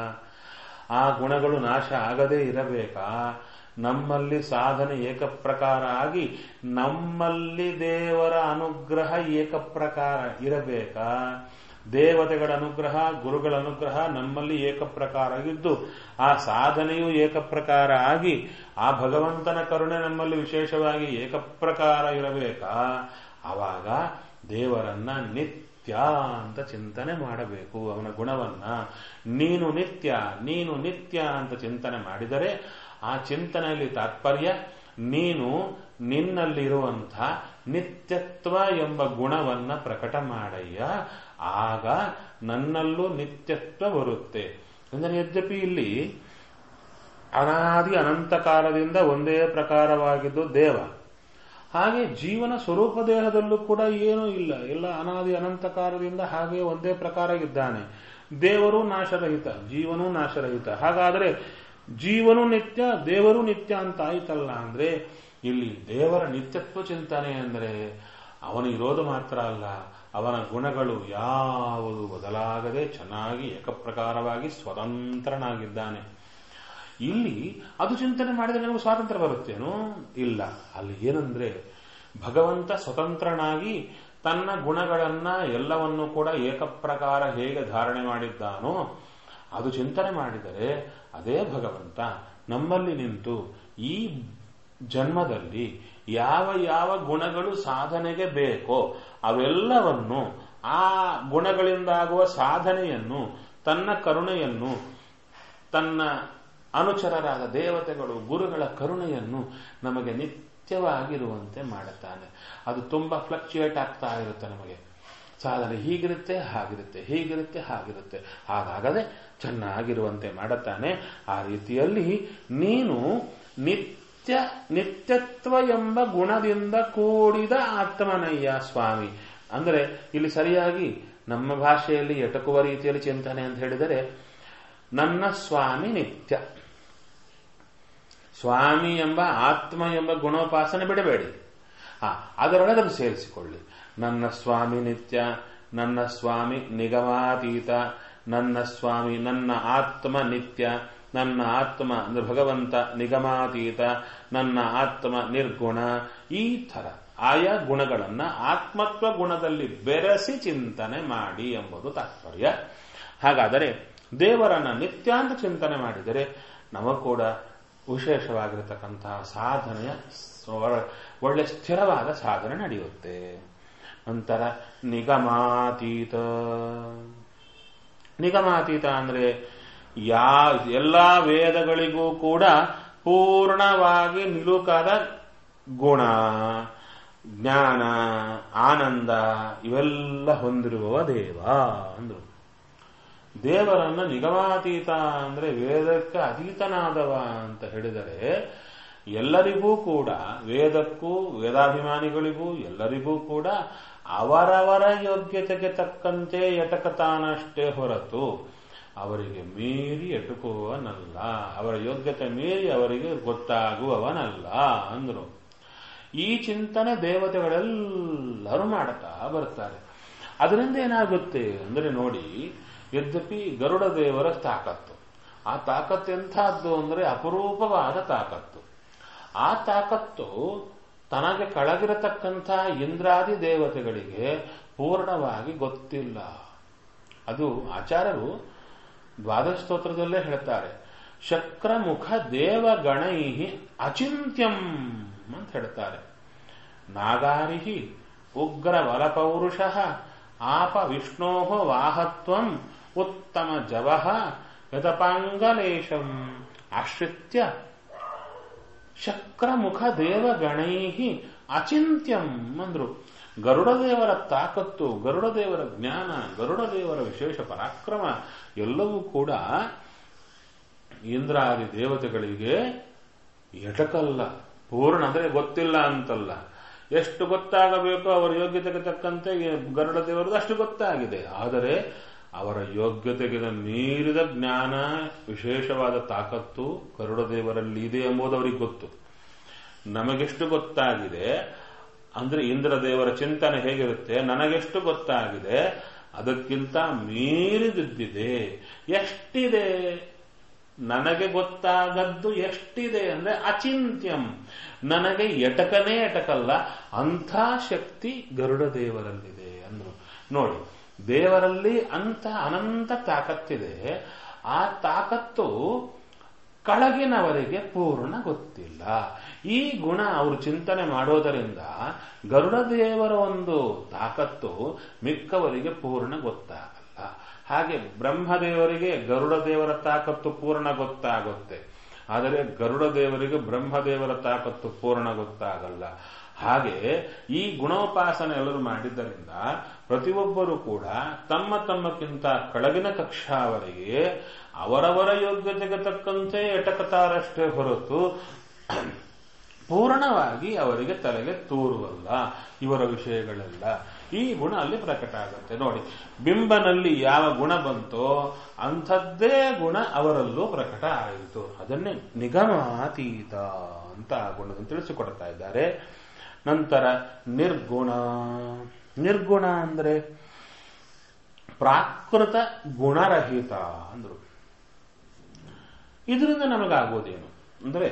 ಆ ಗುಣಗಳು ನಾಶ ಆಗದೇ ಇರಬೇಕಾ ನಮ್ಮಲ್ಲಿ ಸಾಧನೆ ಏಕಪ್ರಕಾರ ಆಗಿ ನಮ್ಮಲ್ಲಿ ದೇವರ ಅನುಗ್ರಹ ಏಕಪ್ರಕಾರ ಇರಬೇಕಾ ದೇವತೆಗಳ ಅನುಗ್ರಹ ಗುರುಗಳ ಅನುಗ್ರಹ ನಮ್ಮಲ್ಲಿ ಏಕಪ್ರಕಾರ ಇದ್ದು ಆ ಸಾಧನೆಯು ಏಕಪ್ರಕಾರ ಆಗಿ ಆ ಭಗವಂತನ ಕರುಣೆ ನಮ್ಮಲ್ಲಿ ವಿಶೇಷವಾಗಿ ಏಕಪ್ರಕಾರ ಇರಬೇಕಾ ಆವಾಗ ದೇವರನ್ನ ನಿತ್ಯ ಅಂತ ಚಿಂತನೆ ಮಾಡಬೇಕು ಅವನ ಗುಣವನ್ನ ನೀನು ನಿತ್ಯ ನೀನು ನಿತ್ಯ ಅಂತ ಚಿಂತನೆ ಮಾಡಿದರೆ ಆ ಚಿಂತನೆಯಲ್ಲಿ ತಾತ್ಪರ್ಯ ನೀನು ನಿನ್ನಲ್ಲಿರುವಂಥ ನಿತ್ಯತ್ವ ಎಂಬ ಗುಣವನ್ನ ಪ್ರಕಟ ಮಾಡಯ್ಯ ಆಗ ನನ್ನಲ್ಲೂ ನಿತ್ಯತ್ವ ಬರುತ್ತೆ ಅಂದರೆ ಯದ್ಯಪಿ ಇಲ್ಲಿ ಅನಾದಿ ಅನಂತ ಕಾಲದಿಂದ ಒಂದೇ ಪ್ರಕಾರವಾಗಿದ್ದು ದೇವ ಹಾಗೆ ಜೀವನ ಸ್ವರೂಪ ದೇಹದಲ್ಲೂ ಕೂಡ ಏನೂ ಇಲ್ಲ ಎಲ್ಲ ಅನಾದಿ ಅನಂತ ಕಾಲದಿಂದ ಹಾಗೆ ಒಂದೇ ಪ್ರಕಾರ ಇದ್ದಾನೆ ದೇವರು ನಾಶರಹಿತ ಜೀವನೂ ನಾಶರಹಿತ ಹಾಗಾದರೆ ಜೀವನು ನಿತ್ಯ ದೇವರು ನಿತ್ಯ ಅಂತ ಆಯ್ತಲ್ಲ ಅಂದ್ರೆ ಇಲ್ಲಿ ದೇವರ ನಿತ್ಯತ್ವ ಚಿಂತನೆ ಅಂದರೆ ಅವನು ಇರೋದು ಮಾತ್ರ ಅಲ್ಲ ಅವನ ಗುಣಗಳು ಯಾವುದು ಬದಲಾಗದೆ ಚೆನ್ನಾಗಿ ಏಕಪ್ರಕಾರವಾಗಿ ಸ್ವತಂತ್ರನಾಗಿದ್ದಾನೆ ಇಲ್ಲಿ ಅದು ಚಿಂತನೆ ಮಾಡಿದರೆ ನಮಗೆ ಸ್ವಾತಂತ್ರ್ಯ ಬರುತ್ತೇನೋ ಇಲ್ಲ ಅಲ್ಲಿ ಏನಂದ್ರೆ ಭಗವಂತ ಸ್ವತಂತ್ರನಾಗಿ ತನ್ನ ಗುಣಗಳನ್ನ ಎಲ್ಲವನ್ನೂ ಕೂಡ ಏಕಪ್ರಕಾರ ಹೇಗೆ ಧಾರಣೆ ಮಾಡಿದ್ದಾನೋ ಅದು ಚಿಂತನೆ ಮಾಡಿದರೆ ಅದೇ ಭಗವಂತ ನಮ್ಮಲ್ಲಿ ನಿಂತು ಈ ಜನ್ಮದಲ್ಲಿ ಯಾವ ಯಾವ ಗುಣಗಳು ಸಾಧನೆಗೆ ಬೇಕೋ ಅವೆಲ್ಲವನ್ನು ಆ ಗುಣಗಳಿಂದಾಗುವ ಸಾಧನೆಯನ್ನು ತನ್ನ ಕರುಣೆಯನ್ನು ತನ್ನ ಅನುಚರರಾದ ದೇವತೆಗಳು ಗುರುಗಳ ಕರುಣೆಯನ್ನು ನಮಗೆ ನಿತ್ಯವಾಗಿರುವಂತೆ ಮಾಡುತ್ತಾನೆ ಅದು ತುಂಬಾ ಫ್ಲಕ್ಚುಯೇಟ್ ಆಗ್ತಾ ಇರುತ್ತೆ ನಮಗೆ ಸಾಧನೆ ಹೀಗಿರುತ್ತೆ ಹಾಗಿರುತ್ತೆ ಹೀಗಿರುತ್ತೆ ಹಾಗಿರುತ್ತೆ ಹಾಗಾಗದೆ ಚೆನ್ನಾಗಿರುವಂತೆ ಮಾಡುತ್ತಾನೆ ಆ ರೀತಿಯಲ್ಲಿ ನೀನು ನಿತ್ಯ ನಿತ್ಯತ್ವ ಎಂಬ ಗುಣದಿಂದ ಕೂಡಿದ ಆತ್ಮನಯ್ಯ ಸ್ವಾಮಿ ಅಂದರೆ ಇಲ್ಲಿ ಸರಿಯಾಗಿ ನಮ್ಮ ಭಾಷೆಯಲ್ಲಿ ಎಟಕುವ ರೀತಿಯಲ್ಲಿ ಚಿಂತನೆ ಅಂತ ಹೇಳಿದರೆ ನನ್ನ ಸ್ವಾಮಿ ನಿತ್ಯ ಸ್ವಾಮಿ ಎಂಬ ಆತ್ಮ ಎಂಬ ಗುಣೋಪಾಸನೆ ಬಿಡಬೇಡಿ ಆ ಅದರೊಳಗೆ ಅದು ಸೇರಿಸಿಕೊಳ್ಳಿ ನನ್ನ ಸ್ವಾಮಿ ನಿತ್ಯ ನನ್ನ ಸ್ವಾಮಿ ನಿಗಮಾತೀತ ನನ್ನ ಸ್ವಾಮಿ ನನ್ನ ಆತ್ಮ ನಿತ್ಯ ನನ್ನ ಆತ್ಮ ಅಂದ್ರೆ ಭಗವಂತ ನಿಗಮಾತೀತ ನನ್ನ ಆತ್ಮ ನಿರ್ಗುಣ ಈ ಥರ ಆಯಾ ಗುಣಗಳನ್ನ ಆತ್ಮತ್ವ ಗುಣದಲ್ಲಿ ಬೆರೆಸಿ ಚಿಂತನೆ ಮಾಡಿ ಎಂಬುದು ತಾತ್ಪರ್ಯ ಹಾಗಾದರೆ ದೇವರನ್ನ ನಿತ್ಯಾಂತ ಚಿಂತನೆ ಮಾಡಿದರೆ ನಮಗೂ ಕೂಡ ವಿಶೇಷವಾಗಿರತಕ್ಕಂತಹ ಸಾಧನೆಯ ಒಳ್ಳೆ ಸ್ಥಿರವಾದ ಸಾಧನೆ ನಡೆಯುತ್ತೆ ನಂತರ ನಿಗಮಾತೀತ ನಿಗಮಾತೀತ ಅಂದ್ರೆ ಯಾ ಎಲ್ಲಾ ವೇದಗಳಿಗೂ ಕೂಡ ಪೂರ್ಣವಾಗಿ ನಿಲುಕದ ಗುಣ ಜ್ಞಾನ ಆನಂದ ಇವೆಲ್ಲ ಹೊಂದಿರುವವ ದೇವ ಅಂದ್ರು ದೇವರನ್ನ ನಿಗಮಾತೀತ ಅಂದ್ರೆ ವೇದಕ್ಕೆ ಅತೀತನಾದವ ಅಂತ ಹೇಳಿದರೆ ಎಲ್ಲರಿಗೂ ಕೂಡ ವೇದಕ್ಕೂ ವೇದಾಭಿಮಾನಿಗಳಿಗೂ ಎಲ್ಲರಿಗೂ ಕೂಡ ಅವರವರ ಯೋಗ್ಯತೆಗೆ ತಕ್ಕಂತೆ ಎಟಕತಾನಷ್ಟೇ ಹೊರತು ಅವರಿಗೆ ಮೀರಿ ಎಟುಕುವವನಲ್ಲ ಅವರ ಯೋಗ್ಯತೆ ಮೀರಿ ಅವರಿಗೆ ಗೊತ್ತಾಗುವವನಲ್ಲ ಅಂದ್ರು ಈ ಚಿಂತನೆ ದೇವತೆಗಳೆಲ್ಲರೂ ಮಾಡುತ್ತಾ ಬರ್ತಾರೆ ಅದರಿಂದ ಏನಾಗುತ್ತೆ ಅಂದ್ರೆ ನೋಡಿ ಯದ್ಯಪಿ ಗರುಡ ದೇವರ ತಾಕತ್ತು ಆ ತಾಕತ್ತು ಎಂಥದ್ದು ಅಂದರೆ ಅಪರೂಪವಾದ ತಾಕತ್ತು ಆ ತಾಕತ್ತು ತನಗೆ ಕೆಳಗಿರತಕ್ಕಂಥ ಇಂದ್ರಾದಿ ದೇವತೆಗಳಿಗೆ ಪೂರ್ಣವಾಗಿ ಗೊತ್ತಿಲ್ಲ ಅದು ಆಚಾರ್ಯರು ದ್ವಾದಶ ಸ್ತೋತ್ರದಲ್ಲೇ ಹೇಳ್ತಾರೆ ಶಕ್ರಮುಖ ದೇವಗಣೈ ಅಚಿಂತ್ಯಂ ಅಂತ ಹೇಳ್ತಾರೆ ನಾಗಾರಿಹಿ ಉಗ್ರ ವಲಪೌರುಷ ಆಪ ವಿಷ್ಣೋ ವಾಹತ್ವಂ ಉತ್ತಮ ಜವಹ ಯತಪಾಂಗಲೇಶಂ ಆಶ್ರಿತ್ಯ ಶಕ್ರಮುಖ ದೇವಗಣೈ ಅಚಿಂತ್ಯಂ ಅಂದ್ರು ಗರುಡದೇವರ ತಾಕತ್ತು ಗರುಡದೇವರ ಜ್ಞಾನ ಗರುಡದೇವರ ವಿಶೇಷ ಪರಾಕ್ರಮ ಎಲ್ಲವೂ ಕೂಡ ಇಂದ್ರಾದಿ ದೇವತೆಗಳಿಗೆ ಎಟಕಲ್ಲ ಪೂರ್ಣ ಅಂದ್ರೆ ಗೊತ್ತಿಲ್ಲ ಅಂತಲ್ಲ ಎಷ್ಟು ಗೊತ್ತಾಗಬೇಕೋ ಅವರ ಯೋಗ್ಯತೆಗೆ ತಕ್ಕಂತೆ ಗರುಡ ದೇವರದು ಅಷ್ಟು ಗೊತ್ತಾಗಿದೆ ಆದರೆ ಅವರ ಯೋಗ್ಯತೆಗೆ ಮೀರಿದ ಜ್ಞಾನ ವಿಶೇಷವಾದ ತಾಕತ್ತು ಗರುಡ ದೇವರಲ್ಲಿ ಇದೆ ಎಂಬುದು ಅವರಿಗೆ ಗೊತ್ತು ನಮಗೆಷ್ಟು ಗೊತ್ತಾಗಿದೆ ಅಂದ್ರೆ ಇಂದ್ರ ದೇವರ ಚಿಂತನೆ ಹೇಗಿರುತ್ತೆ ನನಗೆಷ್ಟು ಗೊತ್ತಾಗಿದೆ ಅದಕ್ಕಿಂತ ಮೀರಿದಿದ್ದಿದೆ ಎಷ್ಟಿದೆ ನನಗೆ ಗೊತ್ತಾಗದ್ದು ಎಷ್ಟಿದೆ ಅಂದ್ರೆ ಅಚಿಂತ್ಯಂ ನನಗೆ ಎಟಕನೇ ಎಟಕಲ್ಲ ಅಂಥ ಶಕ್ತಿ ಗರುಡ ದೇವರಲ್ಲಿದೆ ಅಂದ್ರು ನೋಡಿ ದೇವರಲ್ಲಿ ಅಂತ ಅನಂತ ತಾಕತ್ತಿದೆ ಆ ತಾಕತ್ತು ಕೆಳಗಿನವರಿಗೆ ಪೂರ್ಣ ಗೊತ್ತಿಲ್ಲ ಈ ಗುಣ ಅವರು ಚಿಂತನೆ ಮಾಡೋದರಿಂದ ಗರುಡ ದೇವರ ಒಂದು ತಾಕತ್ತು ಮಿಕ್ಕವರಿಗೆ ಪೂರ್ಣ ಗೊತ್ತಾಗಲ್ಲ ಹಾಗೆ ಬ್ರಹ್ಮದೇವರಿಗೆ ಗರುಡ ದೇವರ ತಾಕತ್ತು ಪೂರ್ಣ ಗೊತ್ತಾಗುತ್ತೆ ಆದರೆ ಗರುಡ ದೇವರಿಗೆ ಬ್ರಹ್ಮದೇವರ ತಾಕತ್ತು ಪೂರ್ಣ ಗೊತ್ತಾಗಲ್ಲ ಹಾಗೆ ಈ ಗುಣೋಪಾಸನೆ ಎಲ್ಲರೂ ಮಾಡಿದ್ದರಿಂದ ಪ್ರತಿಯೊಬ್ಬರೂ ಕೂಡ ತಮ್ಮ ತಮ್ಮಕ್ಕಿಂತ ಕೆಳಗಿನ ಕಕ್ಷಾವರಿಗೆ ಅವರವರ ಯೋಗ್ಯತೆಗೆ ತಕ್ಕಂತೆ ಎಟಕತಾರಷ್ಟೇ ಹೊರತು ಪೂರ್ಣವಾಗಿ ಅವರಿಗೆ ತಲೆಗೆ ತೂರುವಲ್ಲ ಇವರ ವಿಷಯಗಳೆಲ್ಲ ಈ ಗುಣ ಅಲ್ಲಿ ಪ್ರಕಟ ಆಗುತ್ತೆ ನೋಡಿ ಬಿಂಬನಲ್ಲಿ ಯಾವ ಗುಣ ಬಂತೋ ಅಂಥದ್ದೇ ಗುಣ ಅವರಲ್ಲೂ ಪ್ರಕಟ ಆಯಿತು ಅದನ್ನೇ ನಿಗಮಾತೀತ ಅಂತ ಆ ಗುಣವನ್ನು ತಿಳಿಸಿಕೊಡ್ತಾ ಇದ್ದಾರೆ ನಂತರ ನಿರ್ಗುಣ ನಿರ್ಗುಣ ಅಂದ್ರೆ ಪ್ರಾಕೃತ ಗುಣರಹಿತ ಅಂದ್ರು ಇದರಿಂದ ನಮಗಾಗೋದೇನು ಅಂದ್ರೆ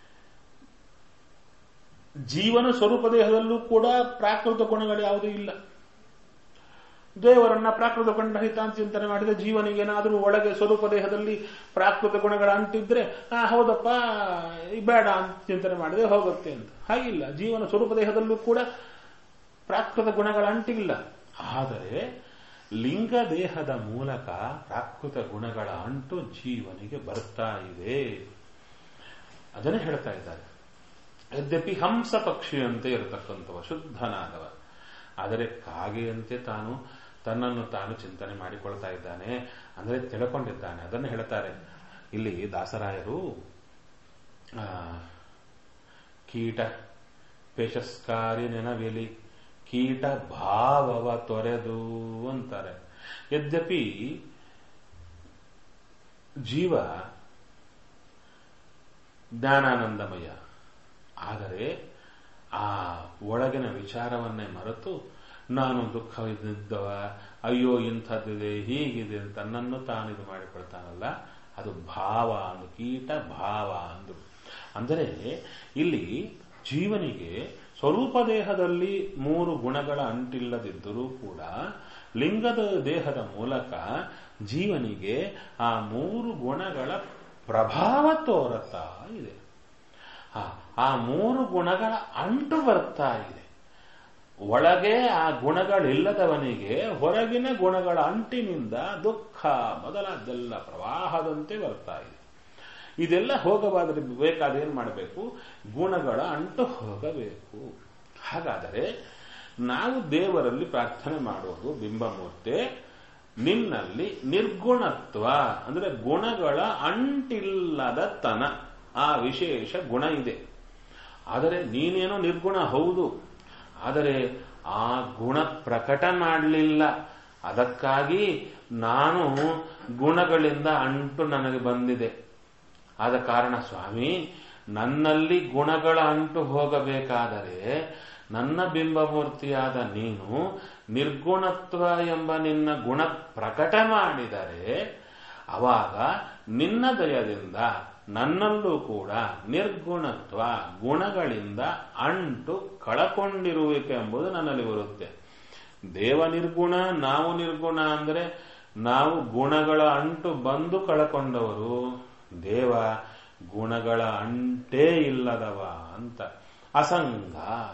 ಜೀವನ ಸ್ವರೂಪ ದೇಹದಲ್ಲೂ ಕೂಡ ಪ್ರಾಕೃತ ಗುಣಗಳು ಯಾವುದೂ ಇಲ್ಲ ದೇವರನ್ನ ಪ್ರಾಕೃತ ಗುಣರಹಿತ ಅಂತ ಚಿಂತನೆ ಮಾಡಿದ್ರೆ ಜೀವನಿಗೆ ಏನಾದರೂ ಒಳಗೆ ಸ್ವರೂಪ ದೇಹದಲ್ಲಿ ಪ್ರಾಕೃತ ಗುಣಗಳ ಅಂಟಿದ್ರೆ ಆ ಹೌದಪ್ಪ ಈ ಬೇಡ ಅಂತ ಚಿಂತನೆ ಮಾಡಿದ್ರೆ ಹೋಗುತ್ತೆ ಅಂತ ಹಾಗಿಲ್ಲ ಜೀವನ ಸ್ವರೂಪ ದೇಹದಲ್ಲೂ ಕೂಡ ಪ್ರಾಕೃತ ಗುಣಗಳ ಅಂಟಿಲ್ಲ ಆದರೆ ಲಿಂಗ ದೇಹದ ಮೂಲಕ ಪ್ರಾಕೃತ ಗುಣಗಳ ಅಂಟು ಜೀವನಿಗೆ ಬರ್ತಾ ಇದೆ ಅದನ್ನೇ ಹೇಳ್ತಾ ಇದ್ದಾರೆ ಯದ್ಯಪಿ ಹಂಸ ಪಕ್ಷಿಯಂತೆ ಇರತಕ್ಕಂಥವ ಶುದ್ಧನಾದವ ಆದರೆ ಕಾಗೆಯಂತೆ ತಾನು ತನ್ನನ್ನು ತಾನು ಚಿಂತನೆ ಮಾಡಿಕೊಳ್ತಾ ಇದ್ದಾನೆ ಅಂದರೆ ತಿಳ್ಕೊಂಡಿದ್ದಾನೆ ಅದನ್ನು ಹೇಳ್ತಾರೆ ಇಲ್ಲಿ ದಾಸರಾಯರು ಆ, ಕೀಟ ಪೇಶಸ್ಕಾರಿ ನೆನವಿಲಿ ಕೀಟ ಭಾವವ ತೊರೆದು ಅಂತಾರೆ ಯದ್ಯಪಿ ಜೀವ ಜ್ಞಾನಾನಂದಮಯ ಆದರೆ ಆ ಒಳಗಿನ ವಿಚಾರವನ್ನೇ ಮರೆತು ನಾನು ದುಃಖವಿದ್ದವ ಅಯ್ಯೋ ಇಂಥದ್ದಿದೆ ಹೀಗಿದೆ ಅಂತ ತನ್ನನ್ನು ತಾನು ಇದು ಮಾಡಿಕೊಳ್ತಾನಲ್ಲ ಅದು ಭಾವ ಅಂದು ಕೀಟ ಭಾವ ಅಂದು ಅಂದರೆ ಇಲ್ಲಿ ಜೀವನಿಗೆ ಸ್ವರೂಪ ದೇಹದಲ್ಲಿ ಮೂರು ಗುಣಗಳ ಅಂಟಿಲ್ಲದಿದ್ದರೂ ಕೂಡ ಲಿಂಗದ ದೇಹದ ಮೂಲಕ ಜೀವನಿಗೆ ಆ ಮೂರು ಗುಣಗಳ ಪ್ರಭಾವ ತೋರುತ್ತಾ ಇದೆ ಆ, ಆ ಮೂರು ಗುಣಗಳ ಅಂಟು ಬರ್ತಾ ಇದೆ ಒಳಗೆ ಆ ಗುಣಗಳಿಲ್ಲದವನಿಗೆ ಹೊರಗಿನ ಗುಣಗಳ ಅಂಟಿನಿಂದ ದುಃಖ ಮೊದಲಾದೆಲ್ಲ ಪ್ರವಾಹದಂತೆ ಬರ್ತಾ ಇದೆ ಇದೆಲ್ಲ ಹೋಗಬಾದ್ರೆ ಬೇಕಾದ ಏನ್ ಮಾಡಬೇಕು ಗುಣಗಳ ಅಂಟು ಹೋಗಬೇಕು ಹಾಗಾದರೆ ನಾವು ದೇವರಲ್ಲಿ ಪ್ರಾರ್ಥನೆ ಮಾಡೋದು ಬಿಂಬಮೂರ್ತಿ ನಿನ್ನಲ್ಲಿ ನಿರ್ಗುಣತ್ವ ಅಂದ್ರೆ ಗುಣಗಳ ಅಂಟಿಲ್ಲದ ತನ ಆ ವಿಶೇಷ ಗುಣ ಇದೆ ಆದರೆ ನೀನೇನೋ ನಿರ್ಗುಣ ಹೌದು ಆದರೆ ಆ ಗುಣ ಪ್ರಕಟ ಮಾಡಲಿಲ್ಲ ಅದಕ್ಕಾಗಿ ನಾನು ಗುಣಗಳಿಂದ ಅಂಟು ನನಗೆ ಬಂದಿದೆ ಆದ ಕಾರಣ ಸ್ವಾಮಿ ನನ್ನಲ್ಲಿ ಗುಣಗಳ ಅಂಟು ಹೋಗಬೇಕಾದರೆ ನನ್ನ ಬಿಂಬಮೂರ್ತಿಯಾದ ನೀನು ನಿರ್ಗುಣತ್ವ ಎಂಬ ನಿನ್ನ ಗುಣ ಪ್ರಕಟ ಮಾಡಿದರೆ ಅವಾಗ ನಿನ್ನ ದಯದಿಂದ ನನ್ನಲ್ಲೂ ಕೂಡ ನಿರ್ಗುಣತ್ವ ಗುಣಗಳಿಂದ ಅಂಟು ಕಳಕೊಂಡಿರುವಿಕೆ ಎಂಬುದು ನನ್ನಲ್ಲಿ ಬರುತ್ತೆ ದೇವ ನಿರ್ಗುಣ ನಾವು ನಿರ್ಗುಣ ಅಂದ್ರೆ ನಾವು ಗುಣಗಳ ಅಂಟು ಬಂದು ಕಳಕೊಂಡವರು ದೇವ ಗುಣಗಳ ಅಂಟೇ ಇಲ್ಲದವ ಅಂತ ಅಸಂಗ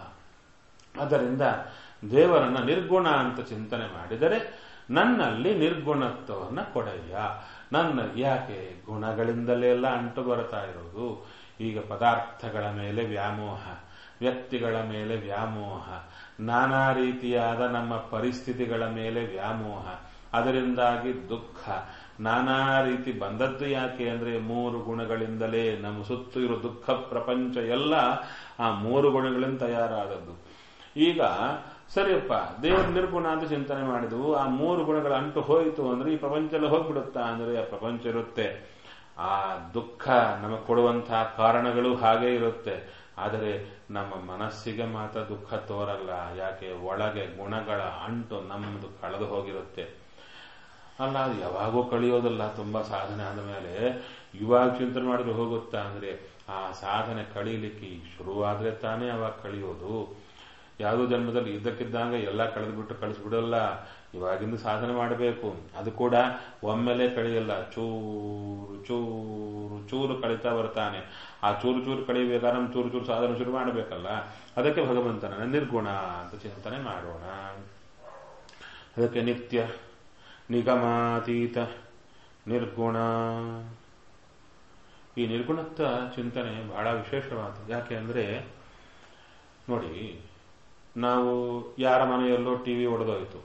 ಅದರಿಂದ ದೇವರನ್ನ ನಿರ್ಗುಣ ಅಂತ ಚಿಂತನೆ ಮಾಡಿದರೆ ನನ್ನಲ್ಲಿ ನಿರ್ಗುಣತ್ವವನ್ನ ಕೊಡಯ್ಯ ನನ್ನ ಯಾಕೆ ಗುಣಗಳಿಂದಲೇ ಎಲ್ಲ ಅಂಟು ಬರ್ತಾ ಇರೋದು ಈಗ ಪದಾರ್ಥಗಳ ಮೇಲೆ ವ್ಯಾಮೋಹ ವ್ಯಕ್ತಿಗಳ ಮೇಲೆ ವ್ಯಾಮೋಹ ನಾನಾ ರೀತಿಯಾದ ನಮ್ಮ ಪರಿಸ್ಥಿತಿಗಳ ಮೇಲೆ ವ್ಯಾಮೋಹ ಅದರಿಂದಾಗಿ ದುಃಖ ನಾನಾ ರೀತಿ ಬಂದದ್ದು ಯಾಕೆ ಅಂದ್ರೆ ಮೂರು ಗುಣಗಳಿಂದಲೇ ನಮ್ಮ ಸುತ್ತು ಇರೋ ದುಃಖ ಪ್ರಪಂಚ ಎಲ್ಲ ಆ ಮೂರು ಗುಣಗಳಿಂದ ತಯಾರಾದದ್ದು ಈಗ ಸರಿಯಪ್ಪ ದೇವ್ರ ನಿರ್ಗುಣ ಅಂತ ಚಿಂತನೆ ಮಾಡಿದ್ವು ಆ ಮೂರು ಗುಣಗಳ ಅಂಟು ಹೋಯಿತು ಅಂದ್ರೆ ಈ ಪ್ರಪಂಚ ಎಲ್ಲ ಹೋಗ್ಬಿಡುತ್ತಾ ಅಂದ್ರೆ ಆ ಪ್ರಪಂಚ ಇರುತ್ತೆ ಆ ದುಃಖ ನಮಗೆ ಕೊಡುವಂತಹ ಕಾರಣಗಳು ಹಾಗೆ ಇರುತ್ತೆ ಆದರೆ ನಮ್ಮ ಮನಸ್ಸಿಗೆ ಮಾತ್ರ ದುಃಖ ತೋರಲ್ಲ ಯಾಕೆ ಒಳಗೆ ಗುಣಗಳ ಅಂಟು ನಮ್ಮದು ಕಳೆದು ಹೋಗಿರುತ್ತೆ ಅಲ್ಲ ಅದು ಯಾವಾಗೂ ಕಳಿಯೋದಲ್ಲ ತುಂಬಾ ಸಾಧನೆ ಆದ ಮೇಲೆ ಇವಾಗ ಚಿಂತನೆ ಮಾಡಿದ್ರೆ ಹೋಗುತ್ತಾ ಅಂದ್ರೆ ಆ ಸಾಧನೆ ಕಳೀಲಿಕ್ಕೆ ಈಗ ಶುರುವಾದ್ರೆ ತಾನೇ ಅವಾಗ ಕಳಿಯೋದು ಯಾವುದೋ ಜನ್ಮದಲ್ಲಿ ಇದ್ದಕ್ಕಿದ್ದಂಗೆ ಎಲ್ಲ ಕಳೆದ್ಬಿಟ್ಟು ಕಳಿಸ್ಬಿಡಲ್ಲ ಇವಾಗಿಂದ ಸಾಧನೆ ಮಾಡಬೇಕು ಅದು ಕೂಡ ಒಮ್ಮೆಲೆ ಕಳಿಯಲ್ಲ ಚೂರು ಚೂರು ಚೂರು ಕಳೀತಾ ಬರ್ತಾನೆ ಆ ಚೂರು ಚೂರು ಕಳಿಬೇಕಾದ್ರೆ ನಮ್ಮ ಚೂರು ಚೂರು ಸಾಧನೆ ಶುರು ಮಾಡಬೇಕಲ್ಲ ಅದಕ್ಕೆ ಭಗವಂತನ ನಿರ್ಗುಣ ಅಂತ ಚಿಂತನೆ ಮಾಡೋಣ ಅದಕ್ಕೆ ನಿತ್ಯ ನಿಗಮಾತೀತ ನಿರ್ಗುಣ ಈ ನಿರ್ಗುಣತ್ವ ಚಿಂತನೆ ಬಹಳ ವಿಶೇಷವಾದ ಯಾಕೆ ಅಂದ್ರೆ ನೋಡಿ ನಾವು ಯಾರ ಮನೆಯಲ್ಲೋ ಟಿವಿ ಒಡೆದೋಯ್ತು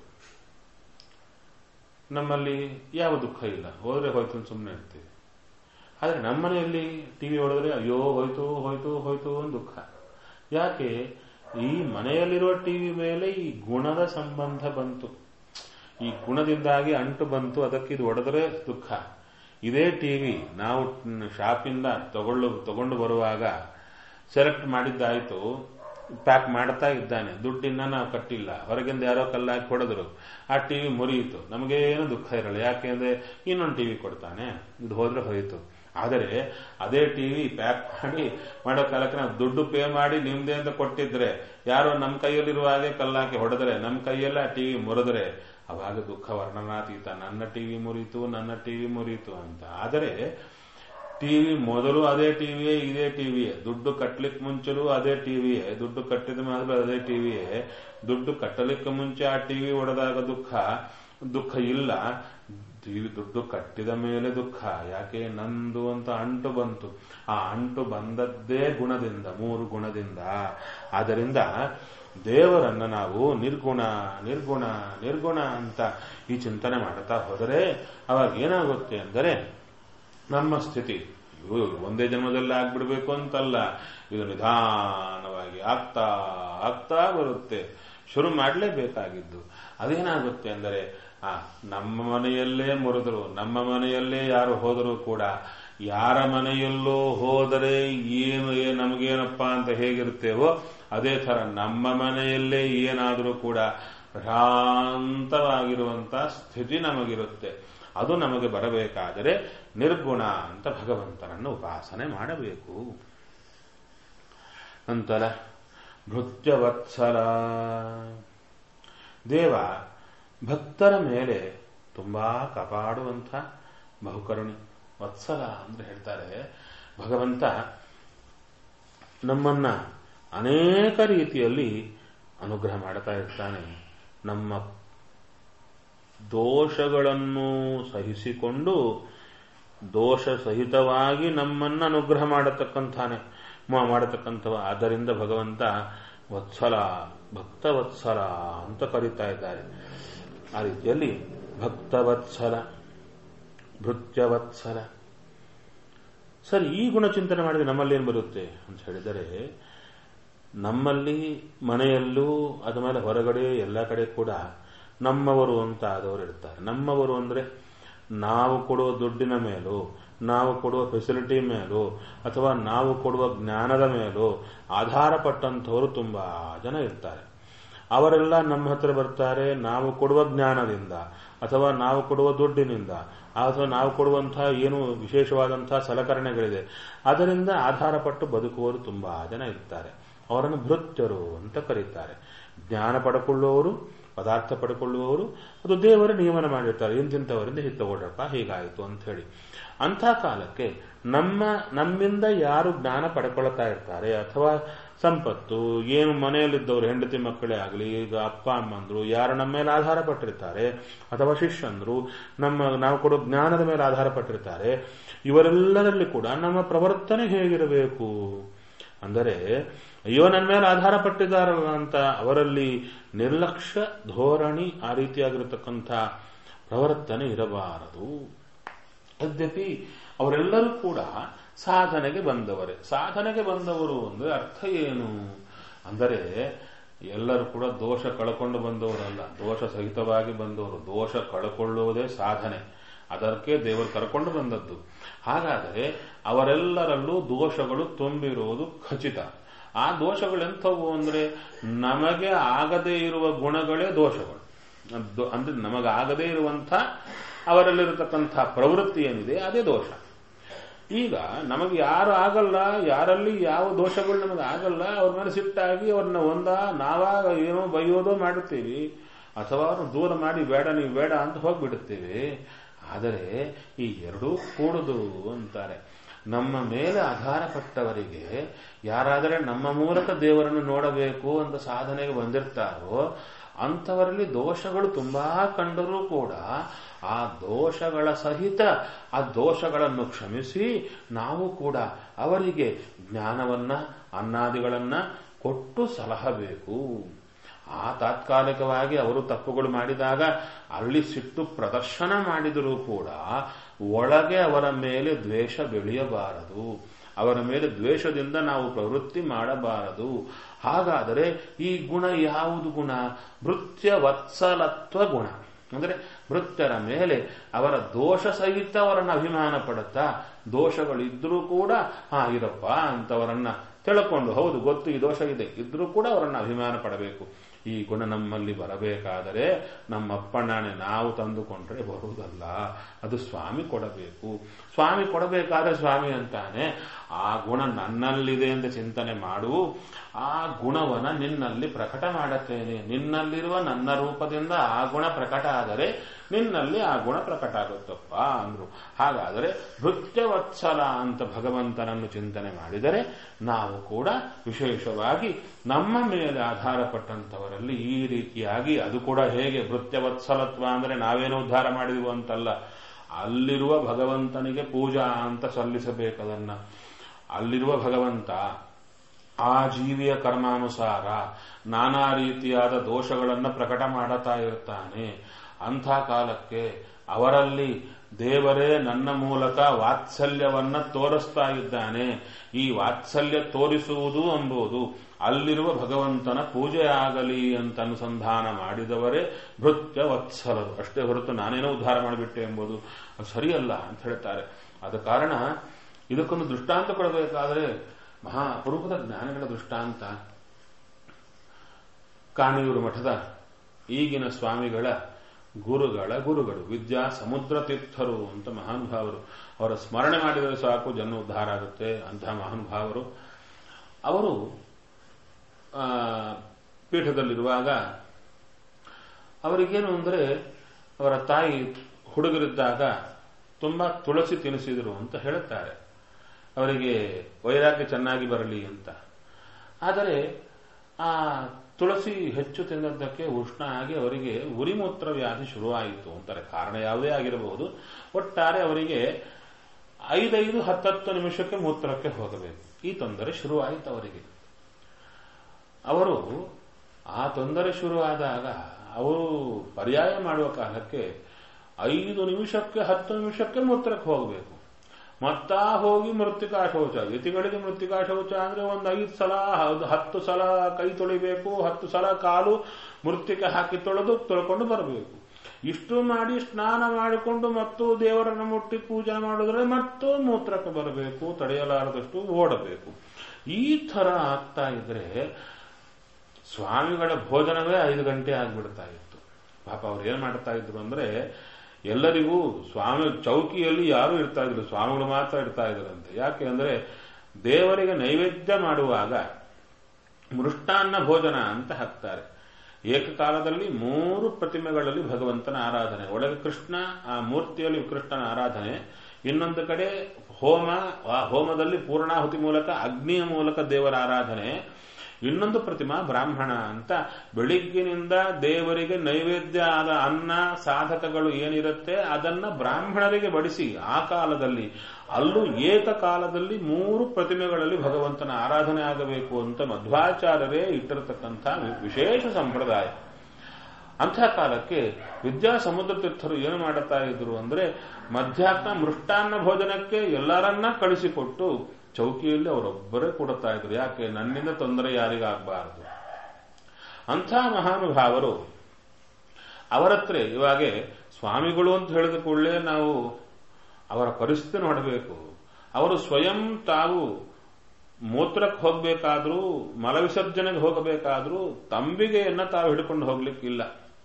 ನಮ್ಮಲ್ಲಿ ಯಾವ ದುಃಖ ಇಲ್ಲ ಹೋದ್ರೆ ಹೋಯ್ತು ಅಂತ ಸುಮ್ಮನೆ ಇರ್ತೀವಿ ಆದರೆ ನಮ್ಮ ಮನೆಯಲ್ಲಿ ಟಿವಿ ಹೊಡೆದ್ರೆ ಅಯ್ಯೋ ಹೋಯ್ತು ಹೋಯ್ತು ಹೋಯ್ತು ಅಂತ ದುಃಖ ಯಾಕೆ ಈ ಮನೆಯಲ್ಲಿರುವ ಟಿವಿ ಮೇಲೆ ಈ ಗುಣದ ಸಂಬಂಧ ಬಂತು ಈ ಗುಣದಿಂದಾಗಿ ಅಂಟು ಬಂತು ಅದಕ್ಕೆ ಇದು ಹೊಡೆದ್ರೆ ದುಃಖ ಇದೇ ಟಿವಿ ನಾವು ಶಾಪಿಂದ ತಗೊಳ್ಳು ತಗೊಂಡು ಬರುವಾಗ ಸೆಲೆಕ್ಟ್ ಮಾಡಿದ್ದಾಯ್ತು ಪ್ಯಾಕ್ ಮಾಡ್ತಾ ಇದ್ದಾನೆ ದುಡ್ಡಿನ ನಾವು ಕಟ್ಟಿಲ್ಲ ಹೊರಗಿಂದ ಯಾರೋ ಕಲ್ಲಾಕಿ ಹೊಡೆದ್ರು ಆ ಟಿವಿ ಮುರಿಯಿತು ನಮಗೇನು ದುಃಖ ಇರಲ್ಲ ಯಾಕೆಂದ್ರೆ ಇನ್ನೊಂದು ಟಿವಿ ಕೊಡ್ತಾನೆ ಇದು ಹೋದ್ರೆ ಹೋಯಿತು ಆದರೆ ಅದೇ ಟಿವಿ ಪ್ಯಾಕ್ ಮಾಡಿ ಮಾಡೋ ಕಾಲಕ್ಕೆ ನಾವು ದುಡ್ಡು ಪೇ ಮಾಡಿ ನಿಮ್ದೇ ಅಂತ ಕೊಟ್ಟಿದ್ರೆ ಯಾರೋ ನಮ್ಮ ಕೈಯಲ್ಲಿರುವ ಹಾಗೆ ಕಲ್ಲಾಕಿ ಹೊಡೆದ್ರೆ ನಮ್ಮ ಕೈಯಲ್ಲ ಆ ಟಿವಿ ಮುರಿದ್ರೆ ಅವಾಗ ದುಃಖ ವರ್ಣನಾತೀತ ನನ್ನ ಟಿವಿ ಮುರಿತು ನನ್ನ ಟಿವಿ ಮುರಿತು ಅಂತ ಆದರೆ ಟಿವಿ ಮೊದಲು ಅದೇ ಟಿವಿಯೇ ಇದೇ ಟಿವಿಯೇ ದುಡ್ಡು ಕಟ್ಟಲಿಕ್ಕೆ ಮುಂಚೆಲೂ ಅದೇ ಟಿವಿಯೇ ದುಡ್ಡು ಕಟ್ಟಿದ ಮೇಲೆ ಅದೇ ಟಿವಿಯೇ ದುಡ್ಡು ಕಟ್ಟಲಿಕ್ಕೆ ಮುಂಚೆ ಆ ಟಿವಿ ಹೊಡೆದಾಗ ದುಃಖ ದುಃಖ ಇಲ್ಲ ಟಿವಿ ದುಡ್ಡು ಕಟ್ಟಿದ ಮೇಲೆ ದುಃಖ ಯಾಕೆ ನಂದು ಅಂತ ಅಂಟು ಬಂತು ಆ ಅಂಟು ಬಂದದ್ದೇ ಗುಣದಿಂದ ಮೂರು ಗುಣದಿಂದ ಆದ್ದರಿಂದ ದೇವರನ್ನ ನಾವು ನಿರ್ಗುಣ ನಿರ್ಗುಣ ನಿರ್ಗುಣ ಅಂತ ಈ ಚಿಂತನೆ ಮಾಡ್ತಾ ಹೋದರೆ ಅವಾಗ ಏನಾಗುತ್ತೆ ಅಂದರೆ ನಮ್ಮ ಸ್ಥಿತಿ ಇವು ಒಂದೇ ಜನ್ಮದಲ್ಲಿ ಆಗ್ಬಿಡ್ಬೇಕು ಅಂತಲ್ಲ ಇದು ನಿಧಾನವಾಗಿ ಆಗ್ತಾ ಆಗ್ತಾ ಬರುತ್ತೆ ಶುರು ಮಾಡಲೇಬೇಕಾಗಿದ್ದು ಅದೇನಾಗುತ್ತೆ ಅಂದರೆ ಆ ನಮ್ಮ ಮನೆಯಲ್ಲೇ ಮುರಿದ್ರು ನಮ್ಮ ಮನೆಯಲ್ಲೇ ಯಾರು ಹೋದರೂ ಕೂಡ ಯಾರ ಮನೆಯಲ್ಲೋ ಹೋದರೆ ಏನು ಏ ನಮಗೇನಪ್ಪ ಅಂತ ಹೇಗಿರ್ತೇವೋ ಅದೇ ತರ ನಮ್ಮ ಮನೆಯಲ್ಲೇ ಏನಾದರೂ ಕೂಡ ಶಾಂತವಾಗಿರುವಂತ ಸ್ಥಿತಿ ನಮಗಿರುತ್ತೆ ಅದು ನಮಗೆ ಬರಬೇಕಾದರೆ ನಿರ್ಗುಣ ಅಂತ ಭಗವಂತನನ್ನು ಉಪಾಸನೆ ಮಾಡಬೇಕು ನಂತರ ಭೃತ್ಯವತ್ಸಲ ದೇವ ಭಕ್ತರ ಮೇಲೆ ತುಂಬಾ ಕಾಪಾಡುವಂಥ ಬಹುಕರುಣಿ ವತ್ಸಲ ಅಂದ್ರೆ ಹೇಳ್ತಾರೆ ಭಗವಂತ ನಮ್ಮನ್ನ ಅನೇಕ ರೀತಿಯಲ್ಲಿ ಅನುಗ್ರಹ ಮಾಡ್ತಾ ಇರ್ತಾನೆ ನಮ್ಮ ದೋಷಗಳನ್ನು ಸಹಿಸಿಕೊಂಡು ದೋಷ ಸಹಿತವಾಗಿ ನಮ್ಮನ್ನು ಅನುಗ್ರಹ ಮಾಡತಕ್ಕಂತಾನೆ ಮಾಡತಕ್ಕಂಥವ ಆದ್ದರಿಂದ ಭಗವಂತ ವತ್ಸಲ ಭಕ್ತವತ್ಸಲ ಅಂತ ಕರೀತಾ ಇದ್ದಾರೆ ಆ ರೀತಿಯಲ್ಲಿ ಭಕ್ತವತ್ಸಲ ಭೃತ್ಯವತ್ಸಲ ಸರಿ ಈ ಗುಣ ಚಿಂತನೆ ಮಾಡಿದ್ರೆ ನಮ್ಮಲ್ಲಿ ಏನು ಬರುತ್ತೆ ಅಂತ ಹೇಳಿದರೆ ನಮ್ಮಲ್ಲಿ ಮನೆಯಲ್ಲೂ ಅದ ಮೇಲೆ ಹೊರಗಡೆ ಎಲ್ಲ ಕಡೆ ಕೂಡ ನಮ್ಮವರು ಅಂತ ಆದವರು ಇರ್ತಾರೆ ನಮ್ಮವರು ಅಂದ್ರೆ ನಾವು ಕೊಡುವ ದುಡ್ಡಿನ ಮೇಲೂ ನಾವು ಕೊಡುವ ಫೆಸಿಲಿಟಿ ಮೇಲೂ ಅಥವಾ ನಾವು ಕೊಡುವ ಜ್ಞಾನದ ಮೇಲೂ ಆಧಾರ ಪಟ್ಟಂಥವರು ತುಂಬಾ ಜನ ಇರ್ತಾರೆ ಅವರೆಲ್ಲ ನಮ್ಮ ಹತ್ರ ಬರ್ತಾರೆ ನಾವು ಕೊಡುವ ಜ್ಞಾನದಿಂದ ಅಥವಾ ನಾವು ಕೊಡುವ ದುಡ್ಡಿನಿಂದ ಅಥವಾ ನಾವು ಕೊಡುವಂತಹ ಏನು ವಿಶೇಷವಾದಂತಹ ಸಲಕರಣೆಗಳಿದೆ ಅದರಿಂದ ಆಧಾರ ಪಟ್ಟು ಬದುಕುವವರು ತುಂಬಾ ಜನ ಇರ್ತಾರೆ ಅವರನ್ನು ಭೃತ್ಯರು ಅಂತ ಕರೀತಾರೆ ಜ್ಞಾನ ಪಡ್ಕೊಳ್ಳುವವರು ಪದಾರ್ಥ ಪಡ್ಕೊಳ್ಳುವವರು ಅದು ದೇವರ ನಿಯಮನ ಮಾಡಿರ್ತಾರೆ ಇಂತಿಂಥವರಿಂದ ಹೀಗೆ ತಗೊಳ್ರಪ್ಪ ಹೀಗಾಯಿತು ಅಂತ ಹೇಳಿ ಅಂಥ ಕಾಲಕ್ಕೆ ನಮ್ಮ ನಮ್ಮಿಂದ ಯಾರು ಜ್ಞಾನ ಪಡ್ಕೊಳ್ತಾ ಇರ್ತಾರೆ ಅಥವಾ ಸಂಪತ್ತು ಏನು ಮನೆಯಲ್ಲಿದ್ದವರು ಹೆಂಡತಿ ಮಕ್ಕಳೇ ಆಗಲಿ ಈಗ ಅಪ್ಪ ಅಮ್ಮಂದ್ರು ಯಾರು ನಮ್ಮ ಮೇಲೆ ಆಧಾರ ಪಟ್ಟಿರ್ತಾರೆ ಅಥವಾ ಶಿಷ್ಯಂದ್ರು ನಮ್ಮ ನಾವು ಕೊಡೋ ಜ್ಞಾನದ ಮೇಲೆ ಆಧಾರ ಪಟ್ಟಿರ್ತಾರೆ ಇವರೆಲ್ಲರಲ್ಲಿ ಕೂಡ ನಮ್ಮ ಪ್ರವರ್ತನೆ ಹೇಗಿರಬೇಕು ಅಂದರೆ ಅಯ್ಯೋ ನನ್ನ ಮೇಲೆ ಆಧಾರ ಪಟ್ಟಿದ್ದಾರಲ್ಲ ಅಂತ ಅವರಲ್ಲಿ ನಿರ್ಲಕ್ಷ್ಯ ಧೋರಣಿ ಆ ರೀತಿಯಾಗಿರತಕ್ಕಂಥ ಪ್ರವರ್ತನೆ ಇರಬಾರದು ಯದ್ಯಪಿ ಅವರೆಲ್ಲರೂ ಕೂಡ ಸಾಧನೆಗೆ ಬಂದವರೇ ಸಾಧನೆಗೆ ಬಂದವರು ಅಂದ್ರೆ ಅರ್ಥ ಏನು ಅಂದರೆ ಎಲ್ಲರೂ ಕೂಡ ದೋಷ ಕಳ್ಕೊಂಡು ಬಂದವರಲ್ಲ ದೋಷ ಸಹಿತವಾಗಿ ಬಂದವರು ದೋಷ ಕಳ್ಕೊಳ್ಳುವುದೇ ಸಾಧನೆ ಅದಕ್ಕೆ ದೇವರು ಕರ್ಕೊಂಡು ಬಂದದ್ದು ಹಾಗಾದರೆ ಅವರೆಲ್ಲರಲ್ಲೂ ದೋಷಗಳು ತುಂಬಿರುವುದು ಖಚಿತ ಆ ದೋಷಗಳೆಂಥವು ಅಂದ್ರೆ ನಮಗೆ ಆಗದೇ ಇರುವ ಗುಣಗಳೇ ದೋಷಗಳು ಅಂದ್ರೆ ನಮಗಾಗದೇ ಇರುವಂಥ ಅವರಲ್ಲಿರತಕ್ಕಂಥ ಪ್ರವೃತ್ತಿ ಏನಿದೆ ಅದೇ ದೋಷ ಈಗ ನಮಗೆ ಯಾರು ಆಗಲ್ಲ ಯಾರಲ್ಲಿ ಯಾವ ದೋಷಗಳು ನಮಗೆ ಆಗಲ್ಲ ಅವ್ರ ಮೇಲೆ ಸಿಟ್ಟಾಗಿ ಅವ್ರನ್ನ ಒಂದ ನಾವಾಗ ಏನೋ ಬೈಯೋದೋ ಮಾಡುತ್ತೀವಿ ಅಥವಾ ಅವ್ರನ್ನ ದೂರ ಮಾಡಿ ಬೇಡ ನೀವು ಬೇಡ ಅಂತ ಹೋಗ್ಬಿಡುತ್ತೇವೆ ಆದರೆ ಈ ಎರಡೂ ಕೂಡುದು ಅಂತಾರೆ ನಮ್ಮ ಮೇಲೆ ಆಧಾರ ಪಟ್ಟವರಿಗೆ ಯಾರಾದರೆ ನಮ್ಮ ಮೂಲಕ ದೇವರನ್ನು ನೋಡಬೇಕು ಅಂತ ಸಾಧನೆಗೆ ಬಂದಿರ್ತಾರೋ ಅಂಥವರಲ್ಲಿ ದೋಷಗಳು ತುಂಬಾ ಕಂಡರೂ ಕೂಡ ಆ ದೋಷಗಳ ಸಹಿತ ಆ ದೋಷಗಳನ್ನು ಕ್ಷಮಿಸಿ ನಾವು ಕೂಡ ಅವರಿಗೆ ಜ್ಞಾನವನ್ನ ಅನ್ನಾದಿಗಳನ್ನ ಕೊಟ್ಟು ಸಲಹಬೇಕು ಆ ತಾತ್ಕಾಲಿಕವಾಗಿ ಅವರು ತಪ್ಪುಗಳು ಮಾಡಿದಾಗ ಅಲ್ಲಿ ಸಿಟ್ಟು ಪ್ರದರ್ಶನ ಮಾಡಿದರೂ ಕೂಡ ಒಳಗೆ ಅವರ ಮೇಲೆ ದ್ವೇಷ ಬೆಳೆಯಬಾರದು ಅವರ ಮೇಲೆ ದ್ವೇಷದಿಂದ ನಾವು ಪ್ರವೃತ್ತಿ ಮಾಡಬಾರದು ಹಾಗಾದರೆ ಈ ಗುಣ ಯಾವುದು ಗುಣ ಭೃತ್ಯ ವತ್ಸಲತ್ವ ಗುಣ ಅಂದರೆ ಭೃತ್ಯರ ಮೇಲೆ ಅವರ ದೋಷ ಸಹಿತ ಅವರನ್ನು ಅಭಿಮಾನ ಪಡುತ್ತಾ ದೋಷಗಳಿದ್ರೂ ಕೂಡ ಹಾ ಇರಪ್ಪ ಅಂತವರನ್ನ ತಿಳ್ಕೊಂಡು ಹೌದು ಗೊತ್ತು ಈ ದೋಷ ಇದೆ ಇದ್ರೂ ಕೂಡ ಅವರನ್ನು ಅಭಿಮಾನ ಪಡಬೇಕು ಈ ಗುಣ ನಮ್ಮಲ್ಲಿ ಬರಬೇಕಾದರೆ ನಮ್ಮಪ್ಪಣ್ಣನೆ ನಾವು ತಂದುಕೊಂಡ್ರೆ ಬರುವುದಲ್ಲ ಅದು ಸ್ವಾಮಿ ಕೊಡಬೇಕು ಸ್ವಾಮಿ ಕೊಡಬೇಕಾದ್ರೆ ಸ್ವಾಮಿ ಅಂತಾನೆ ಆ ಗುಣ ನನ್ನಲ್ಲಿದೆ ಅಂತ ಚಿಂತನೆ ಮಾಡು ಆ ಗುಣವನ್ನ ನಿನ್ನಲ್ಲಿ ಪ್ರಕಟ ಮಾಡುತ್ತೇನೆ ನಿನ್ನಲ್ಲಿರುವ ನನ್ನ ರೂಪದಿಂದ ಆ ಗುಣ ಪ್ರಕಟ ಆದರೆ ನಿನ್ನಲ್ಲಿ ಆ ಗುಣ ಪ್ರಕಟ ಆಗುತ್ತಪ್ಪ ಅಂದ್ರು ಹಾಗಾದರೆ ಭೃತ್ಯವತ್ಸಲ ಅಂತ ಭಗವಂತನನ್ನು ಚಿಂತನೆ ಮಾಡಿದರೆ ನಾವು ಕೂಡ ವಿಶೇಷವಾಗಿ ನಮ್ಮ ಮೇಲೆ ಆಧಾರಪಟ್ಟಂತವರಲ್ಲಿ ಈ ರೀತಿಯಾಗಿ ಅದು ಕೂಡ ಹೇಗೆ ಭೃತ್ಯವತ್ಸಲತ್ವ ಅಂದರೆ ನಾವೇನೋ ಉದ್ಧಾರ ಮಾಡಿದ್ವು ಅಂತಲ್ಲ ಅಲ್ಲಿರುವ ಭಗವಂತನಿಗೆ ಪೂಜಾ ಅಂತ ಸಲ್ಲಿಸಬೇಕದನ್ನ ಅಲ್ಲಿರುವ ಭಗವಂತ ಆ ಜೀವಿಯ ಕರ್ಮಾನುಸಾರ ನಾನಾ ರೀತಿಯಾದ ದೋಷಗಳನ್ನು ಪ್ರಕಟ ಮಾಡುತ್ತಾ ಇರ್ತಾನೆ ಅಂಥ ಕಾಲಕ್ಕೆ ಅವರಲ್ಲಿ ದೇವರೇ ನನ್ನ ಮೂಲಕ ವಾತ್ಸಲ್ಯವನ್ನ ತೋರಿಸ್ತಾ ಇದ್ದಾನೆ ಈ ವಾತ್ಸಲ್ಯ ತೋರಿಸುವುದು ಎಂಬುದು ಅಲ್ಲಿರುವ ಭಗವಂತನ ಪೂಜೆ ಆಗಲಿ ಅಂತ ಅನುಸಂಧಾನ ಮಾಡಿದವರೇ ಭೃತ್ಯ ವತ್ಸಲರು ಅಷ್ಟೇ ಹೊರತು ನಾನೇನೋ ಉದ್ಧಾರ ಮಾಡಿಬಿಟ್ಟೆ ಎಂಬುದು ಸರಿಯಲ್ಲ ಅಂತ ಹೇಳ್ತಾರೆ ಆದ ಕಾರಣ ಇದಕ್ಕೊಂದು ದೃಷ್ಟಾಂತ ಕೊಡಬೇಕಾದರೆ ಮಹಾ ಅಪರೂಪದ ಜ್ಞಾನಗಳ ದೃಷ್ಟಾಂತ ಕಾಣಿಯೂರು ಮಠದ ಈಗಿನ ಸ್ವಾಮಿಗಳ ಗುರುಗಳ ಗುರುಗಳು ವಿದ್ಯಾ ಸಮುದ್ರ ತೀರ್ಥರು ಅಂತ ಮಹಾನುಭಾವರು ಅವರ ಸ್ಮರಣೆ ಮಾಡಿದರೆ ಸಾಕು ಜನ್ಮ ಉದ್ಧಾರ ಆಗುತ್ತೆ ಅಂತಹ ಮಹಾನುಭಾವರು ಅವರು ಪೀಠದಲ್ಲಿರುವಾಗ ಅವರಿಗೇನು ಅಂದರೆ ಅವರ ತಾಯಿ ಹುಡುಗರಿದ್ದಾಗ ತುಂಬಾ ತುಳಸಿ ತಿನ್ನಿಸಿದರು ಅಂತ ಹೇಳುತ್ತಾರೆ ಅವರಿಗೆ ವೈರಾಗ್ಯ ಚೆನ್ನಾಗಿ ಬರಲಿ ಅಂತ ಆದರೆ ಆ ತುಳಸಿ ಹೆಚ್ಚು ತಿಂದದ್ದಕ್ಕೆ ಉಷ್ಣ ಆಗಿ ಅವರಿಗೆ ಉರಿಮೂತ್ರ ವ್ಯಾಧಿ ಶುರುವಾಯಿತು ಅಂತಾರೆ ಕಾರಣ ಯಾವುದೇ ಆಗಿರಬಹುದು ಒಟ್ಟಾರೆ ಅವರಿಗೆ ಐದೈದು ಹತ್ತತ್ತು ನಿಮಿಷಕ್ಕೆ ಮೂತ್ರಕ್ಕೆ ಹೋಗಬೇಕು ಈ ತೊಂದರೆ ಶುರುವಾಯಿತು ಅವರಿಗೆ ಅವರು ಆ ತೊಂದರೆ ಶುರುವಾದಾಗ ಅವರು ಪರ್ಯಾಯ ಮಾಡುವ ಕಾಲಕ್ಕೆ ಐದು ನಿಮಿಷಕ್ಕೆ ಹತ್ತು ನಿಮಿಷಕ್ಕೆ ಮೂತ್ರಕ್ಕೆ ಹೋಗಬೇಕು ಮತ್ತಾ ಹೋಗಿ ಮೃತ್ತಿಕಾ ಶೌಚ ಯತಿಗಳಿಗೆ ಮೃತ್ತಿಕಾ ಶೌಚ ಅಂದ್ರೆ ಒಂದು ಐದು ಸಲ ಹತ್ತು ಸಲ ಕೈ ತೊಳಿಬೇಕು ಹತ್ತು ಸಲ ಕಾಲು ಮೃತ್ತಿಕೆ ಹಾಕಿ ತೊಳೆದು ತೊಳ್ಕೊಂಡು ಬರಬೇಕು ಇಷ್ಟು ಮಾಡಿ ಸ್ನಾನ ಮಾಡಿಕೊಂಡು ಮತ್ತು ದೇವರನ್ನು ಮುಟ್ಟಿ ಪೂಜೆ ಮಾಡಿದ್ರೆ ಮತ್ತು ಮೂತ್ರಕ್ಕೆ ಬರಬೇಕು ತಡೆಯಲಾರದಷ್ಟು ಓಡಬೇಕು ಈ ತರ ಆಗ್ತಾ ಇದ್ರೆ ಸ್ವಾಮಿಗಳ ಭೋಜನವೇ ಐದು ಗಂಟೆ ಆಗ್ಬಿಡ್ತಾ ಇತ್ತು ಪಾಪ ಅವ್ರು ಏನ್ ಮಾಡ್ತಾ ಇದ್ರು ಅಂದ್ರೆ ಎಲ್ಲರಿಗೂ ಸ್ವಾಮಿ ಚೌಕಿಯಲ್ಲಿ ಯಾರು ಇರ್ತಾ ಇದ್ರು ಸ್ವಾಮಿಗಳು ಮಾತ್ರ ಇರ್ತಾ ಇದ್ರಂತೆ ಯಾಕೆ ಅಂದ್ರೆ ದೇವರಿಗೆ ನೈವೇದ್ಯ ಮಾಡುವಾಗ ಮೃಷ್ಟಾನ್ನ ಭೋಜನ ಅಂತ ಹಾಕ್ತಾರೆ ಏಕಕಾಲದಲ್ಲಿ ಮೂರು ಪ್ರತಿಮೆಗಳಲ್ಲಿ ಭಗವಂತನ ಆರಾಧನೆ ಒಳಗೆ ಕೃಷ್ಣ ಆ ಮೂರ್ತಿಯಲ್ಲಿ ಕೃಷ್ಣನ ಆರಾಧನೆ ಇನ್ನೊಂದು ಕಡೆ ಹೋಮ ಆ ಹೋಮದಲ್ಲಿ ಪೂರ್ಣಾಹುತಿ ಮೂಲಕ ಅಗ್ನಿಯ ಮೂಲಕ ದೇವರ ಆರಾಧನೆ ಇನ್ನೊಂದು ಪ್ರತಿಮಾ ಬ್ರಾಹ್ಮಣ ಅಂತ ಬೆಳಿಗ್ಗಿನಿಂದ ದೇವರಿಗೆ ನೈವೇದ್ಯ ಆದ ಅನ್ನ ಸಾಧಕಗಳು ಏನಿರುತ್ತೆ ಅದನ್ನ ಬ್ರಾಹ್ಮಣರಿಗೆ ಬಡಿಸಿ ಆ ಕಾಲದಲ್ಲಿ ಅಲ್ಲೂ ಏಕಕಾಲದಲ್ಲಿ ಮೂರು ಪ್ರತಿಮೆಗಳಲ್ಲಿ ಭಗವಂತನ ಆರಾಧನೆ ಆಗಬೇಕು ಅಂತ ಮಧ್ವಾಚಾರ್ಯರೇ ಇಟ್ಟಿರತಕ್ಕಂಥ ವಿಶೇಷ ಸಂಪ್ರದಾಯ ಅಂಥ ಕಾಲಕ್ಕೆ ವಿದ್ಯಾ ಸಮುದ್ರ ತೀರ್ಥರು ಏನು ಮಾಡುತ್ತಾ ಇದ್ರು ಅಂದ್ರೆ ಮಧ್ಯಾಹ್ನ ಮೃಷ್ಟಾನ್ನ ಭೋಜನಕ್ಕೆ ಎಲ್ಲರನ್ನ ಕಳಿಸಿಕೊಟ್ಟು ಚೌಕಿಯಲ್ಲಿ ಅವರೊಬ್ಬರೇ ಕೊಡುತ್ತಾ ಇದ್ರು ಯಾಕೆ ನನ್ನಿಂದ ತೊಂದರೆ ಯಾರಿಗಾಗಬಾರದು ಅಂಥ ಮಹಾನುಭಾವರು ಅವರತ್ರ ಇವಾಗೆ ಸ್ವಾಮಿಗಳು ಅಂತ ಹೇಳಿದ ಕೂಡಲೇ ನಾವು ಅವರ ಪರಿಸ್ಥಿತಿ ನೋಡಬೇಕು ಅವರು ಸ್ವಯಂ ತಾವು ಮೂತ್ರಕ್ಕೆ ಹೋಗಬೇಕಾದ್ರೂ ಮಲವಿಸರ್ಜನೆಗೆ ಹೋಗಬೇಕಾದ್ರೂ ತಂಬಿಗೆಯನ್ನ ತಾವು ಹಿಡ್ಕೊಂಡು ಹೋಗ್ಲಿಕ್ಕಿಲ್ಲ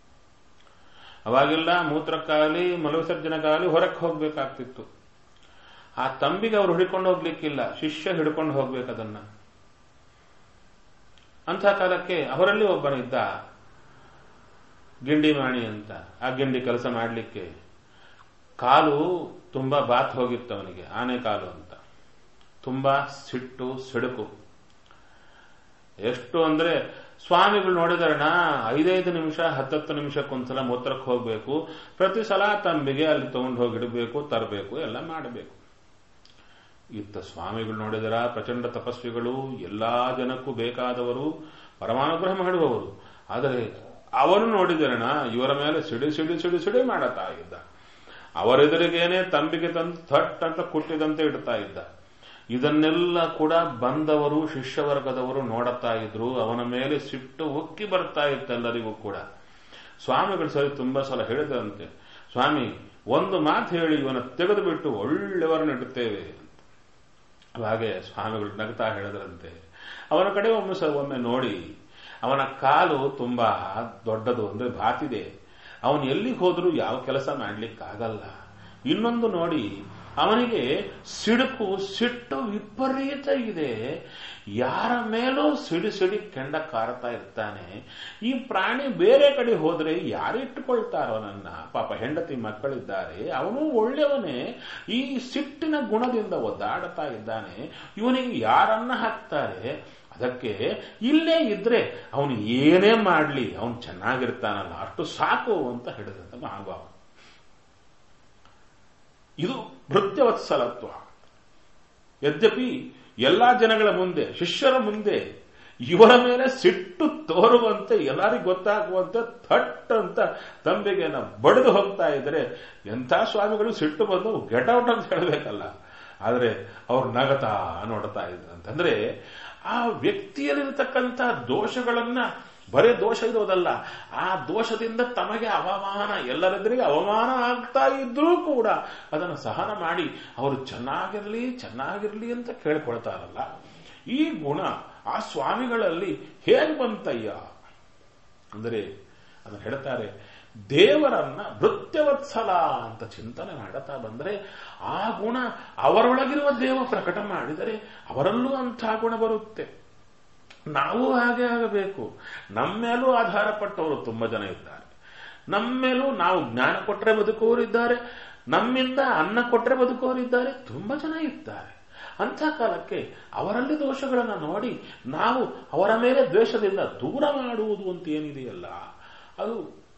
ಅವಾಗೆಲ್ಲ ಮೂತ್ರಕ್ಕಾಗಲಿ ಮಲವಿಸರ್ಜನೆಗಾಗಲಿ ಹೊರಕ್ಕೆ ಹೋಗ್ಬೇಕಾಗ್ತಿತ್ತು ಆ ತಂಬಿಗೆ ಅವರು ಹಿಡ್ಕೊಂಡು ಹೋಗ್ಲಿಕ್ಕಿಲ್ಲ ಶಿಷ್ಯ ಹಿಡ್ಕೊಂಡು ಹೋಗ್ಬೇಕು ಅದನ್ನ ಅಂಥ ಕಾಲಕ್ಕೆ ಅವರಲ್ಲಿ ಒಬ್ಬನಿದ್ದ ಗಿಂಡಿ ಮಾಣಿ ಅಂತ ಆ ಗಿಂಡಿ ಕೆಲಸ ಮಾಡಲಿಕ್ಕೆ ಕಾಲು ತುಂಬಾ ಬಾತ್ ಹೋಗಿತ್ತು ಅವನಿಗೆ ಆನೆ ಕಾಲು ಅಂತ ತುಂಬಾ ಸಿಟ್ಟು ಸಿಡುಕು ಎಷ್ಟು ಅಂದ್ರೆ ಸ್ವಾಮಿಗಳು ನೋಡಿದ್ರಣ ಐದೈದು ನಿಮಿಷ ಹತ್ತತ್ತು ನಿಮಿಷಕ್ಕೊಂದ್ಸಲ ಮೂತ್ರಕ್ಕೆ ಹೋಗ್ಬೇಕು ಪ್ರತಿ ಸಲ ತಂಬಿಗೆ ಅಲ್ಲಿ ತಗೊಂಡು ಹೋಗಿಡಬೇಕು ತರಬೇಕು ಎಲ್ಲ ಮಾಡಬೇಕು ಇತ್ತ ಸ್ವಾಮಿಗಳು ನೋಡಿದರ ಪ್ರಚಂಡ ತಪಸ್ವಿಗಳು ಎಲ್ಲಾ ಜನಕ್ಕೂ ಬೇಕಾದವರು ಪರಮಾನುಗ್ರಹ ಮಾಡುವವರು ಆದರೆ ಅವರು ನೋಡಿದರಣ ಇವರ ಮೇಲೆ ಸಿಡಿ ಸಿಡಿ ಸಿಡಿ ಸಿಡಿ ಮಾಡತಾ ಇದ್ದ ಅವರೆದುರಿಗೇನೆ ತಂಬಿಗೆ ತಂದು ಥಟ್ ಅಂತ ಕುಟ್ಟಿದಂತೆ ಇಡ್ತಾ ಇದ್ದ ಇದನ್ನೆಲ್ಲ ಕೂಡ ಬಂದವರು ಶಿಷ್ಯವರ್ಗದವರು ನೋಡುತ್ತಾ ಇದ್ರು ಅವನ ಮೇಲೆ ಸಿಟ್ಟು ಉಕ್ಕಿ ಬರ್ತಾ ಇತ್ತೆಲ್ಲರಿಗೂ ಕೂಡ ಸ್ವಾಮಿಗಳು ಸರಿ ತುಂಬಾ ಸಲ ಹೇಳಿದಂತೆ ಸ್ವಾಮಿ ಒಂದು ಮಾತು ಹೇಳಿ ಇವನ ತೆಗೆದು ಬಿಟ್ಟು ಒಳ್ಳೆಯವರನ್ನ ಇಡುತ್ತೇವೆ ಹಾಗೆ ಸ್ವಾಮಿಗಳು ನಗ್ತಾ ಹೇಳಿದ್ರಂತೆ ಅವನ ಕಡೆ ಒಮ್ಮೆ ಸ ಒಮ್ಮೆ ನೋಡಿ ಅವನ ಕಾಲು ತುಂಬಾ ದೊಡ್ಡದು ಅಂದ್ರೆ ಬಾತಿದೆ ಅವನು ಎಲ್ಲಿಗೆ ಹೋದ್ರೂ ಯಾವ ಕೆಲಸ ಮಾಡ್ಲಿಕ್ಕಾಗಲ್ಲ ಇನ್ನೊಂದು ನೋಡಿ ಅವನಿಗೆ ಸಿಡುಕು ಸಿಟ್ಟು ವಿಪರೀತ ಇದೆ ಯಾರ ಮೇಲೂ ಸಿಡಿ ಸಿಡಿ ಕೆಂಡ ಕಾರತಾ ಇರ್ತಾನೆ ಈ ಪ್ರಾಣಿ ಬೇರೆ ಕಡೆ ಹೋದ್ರೆ ಯಾರು ಇಟ್ಟುಕೊಳ್ತಾರೋ ನನ್ನ ಪಾಪ ಹೆಂಡತಿ ಮಕ್ಕಳಿದ್ದಾರೆ ಅವನು ಒಳ್ಳೆಯವನೇ ಈ ಸಿಟ್ಟಿನ ಗುಣದಿಂದ ಒದ್ದಾಡ್ತಾ ಇದ್ದಾನೆ ಇವನಿಗೆ ಯಾರನ್ನ ಹಾಕ್ತಾರೆ ಅದಕ್ಕೆ ಇಲ್ಲೇ ಇದ್ರೆ ಅವನು ಏನೇ ಮಾಡಲಿ ಅವನು ಚೆನ್ನಾಗಿರ್ತಾನಲ್ಲ ಅಷ್ಟು ಸಾಕು ಅಂತ ಹೇಳಿದಂತ ಮಹಾನುಭಾವ ಇದು ಭೃತ್ಯವತ್ಸಲತ್ವ ಯದ್ಯಪಿ ಎಲ್ಲಾ ಜನಗಳ ಮುಂದೆ ಶಿಷ್ಯರ ಮುಂದೆ ಇವರ ಮೇಲೆ ಸಿಟ್ಟು ತೋರುವಂತೆ ಎಲ್ಲರಿಗೂ ಗೊತ್ತಾಗುವಂತೆ ಥಟ್ ಅಂತ ತಂಬಿಗೆ ಬಡಿದು ಹೋಗ್ತಾ ಇದ್ರೆ ಎಂಥ ಸ್ವಾಮಿಗಳು ಸಿಟ್ಟು ಬಂದು ಗೆಟ್ ಔಟ್ ಅಂತ ಹೇಳಬೇಕಲ್ಲ ಆದರೆ ಅವ್ರು ನಗತಾ ನೋಡ್ತಾ ಇದ್ರಂತಂದ್ರೆ ಆ ವ್ಯಕ್ತಿಯಲ್ಲಿರತಕ್ಕಂಥ ದೋಷಗಳನ್ನ ಬರೇ ದೋಷ ಇರೋದಲ್ಲ ಆ ದೋಷದಿಂದ ತಮಗೆ ಅವಮಾನ ಎಲ್ಲರೆದುರಿಗೆ ಅವಮಾನ ಆಗ್ತಾ ಇದ್ರೂ ಕೂಡ ಅದನ್ನು ಸಹನ ಮಾಡಿ ಅವರು ಚೆನ್ನಾಗಿರ್ಲಿ ಚೆನ್ನಾಗಿರ್ಲಿ ಅಂತ ಕೇಳ್ಕೊಳ್ತಾರಲ್ಲ ಈ ಗುಣ ಆ ಸ್ವಾಮಿಗಳಲ್ಲಿ ಹೇಗೆ ಬಂತಯ್ಯ ಅಂದರೆ ಅದನ್ನು ಹೇಳ್ತಾರೆ ದೇವರನ್ನ ಭೃತ್ಯವತ್ಸಲ ಅಂತ ಚಿಂತನೆ ಮಾಡುತ್ತಾ ಬಂದರೆ ಆ ಗುಣ ಅವರೊಳಗಿರುವ ದೇವ ಪ್ರಕಟ ಮಾಡಿದರೆ ಅವರಲ್ಲೂ ಅಂಥ ಗುಣ ಬರುತ್ತೆ ನಾವು ಹಾಗೆ ಆಗಬೇಕು ನಮ್ಮ ಮೇಲೂ ಆಧಾರ ಪಟ್ಟವರು ತುಂಬಾ ಜನ ಇದ್ದಾರೆ ನಮ್ಮ ಮೇಲೂ ನಾವು ಜ್ಞಾನ ಕೊಟ್ಟರೆ ಬದುಕುವವರಿದ್ದಾರೆ ನಮ್ಮಿಂದ ಅನ್ನ ಕೊಟ್ಟರೆ ಬದುಕುವವರಿದ್ದಾರೆ ತುಂಬಾ ಜನ ಇದ್ದಾರೆ ಅಂಥ ಕಾಲಕ್ಕೆ ಅವರಲ್ಲಿ ದೋಷಗಳನ್ನು ನೋಡಿ ನಾವು ಅವರ ಮೇಲೆ ದ್ವೇಷದಿಂದ ದೂರ ಮಾಡುವುದು ಅಂತ ಏನಿದೆಯಲ್ಲ ಅದು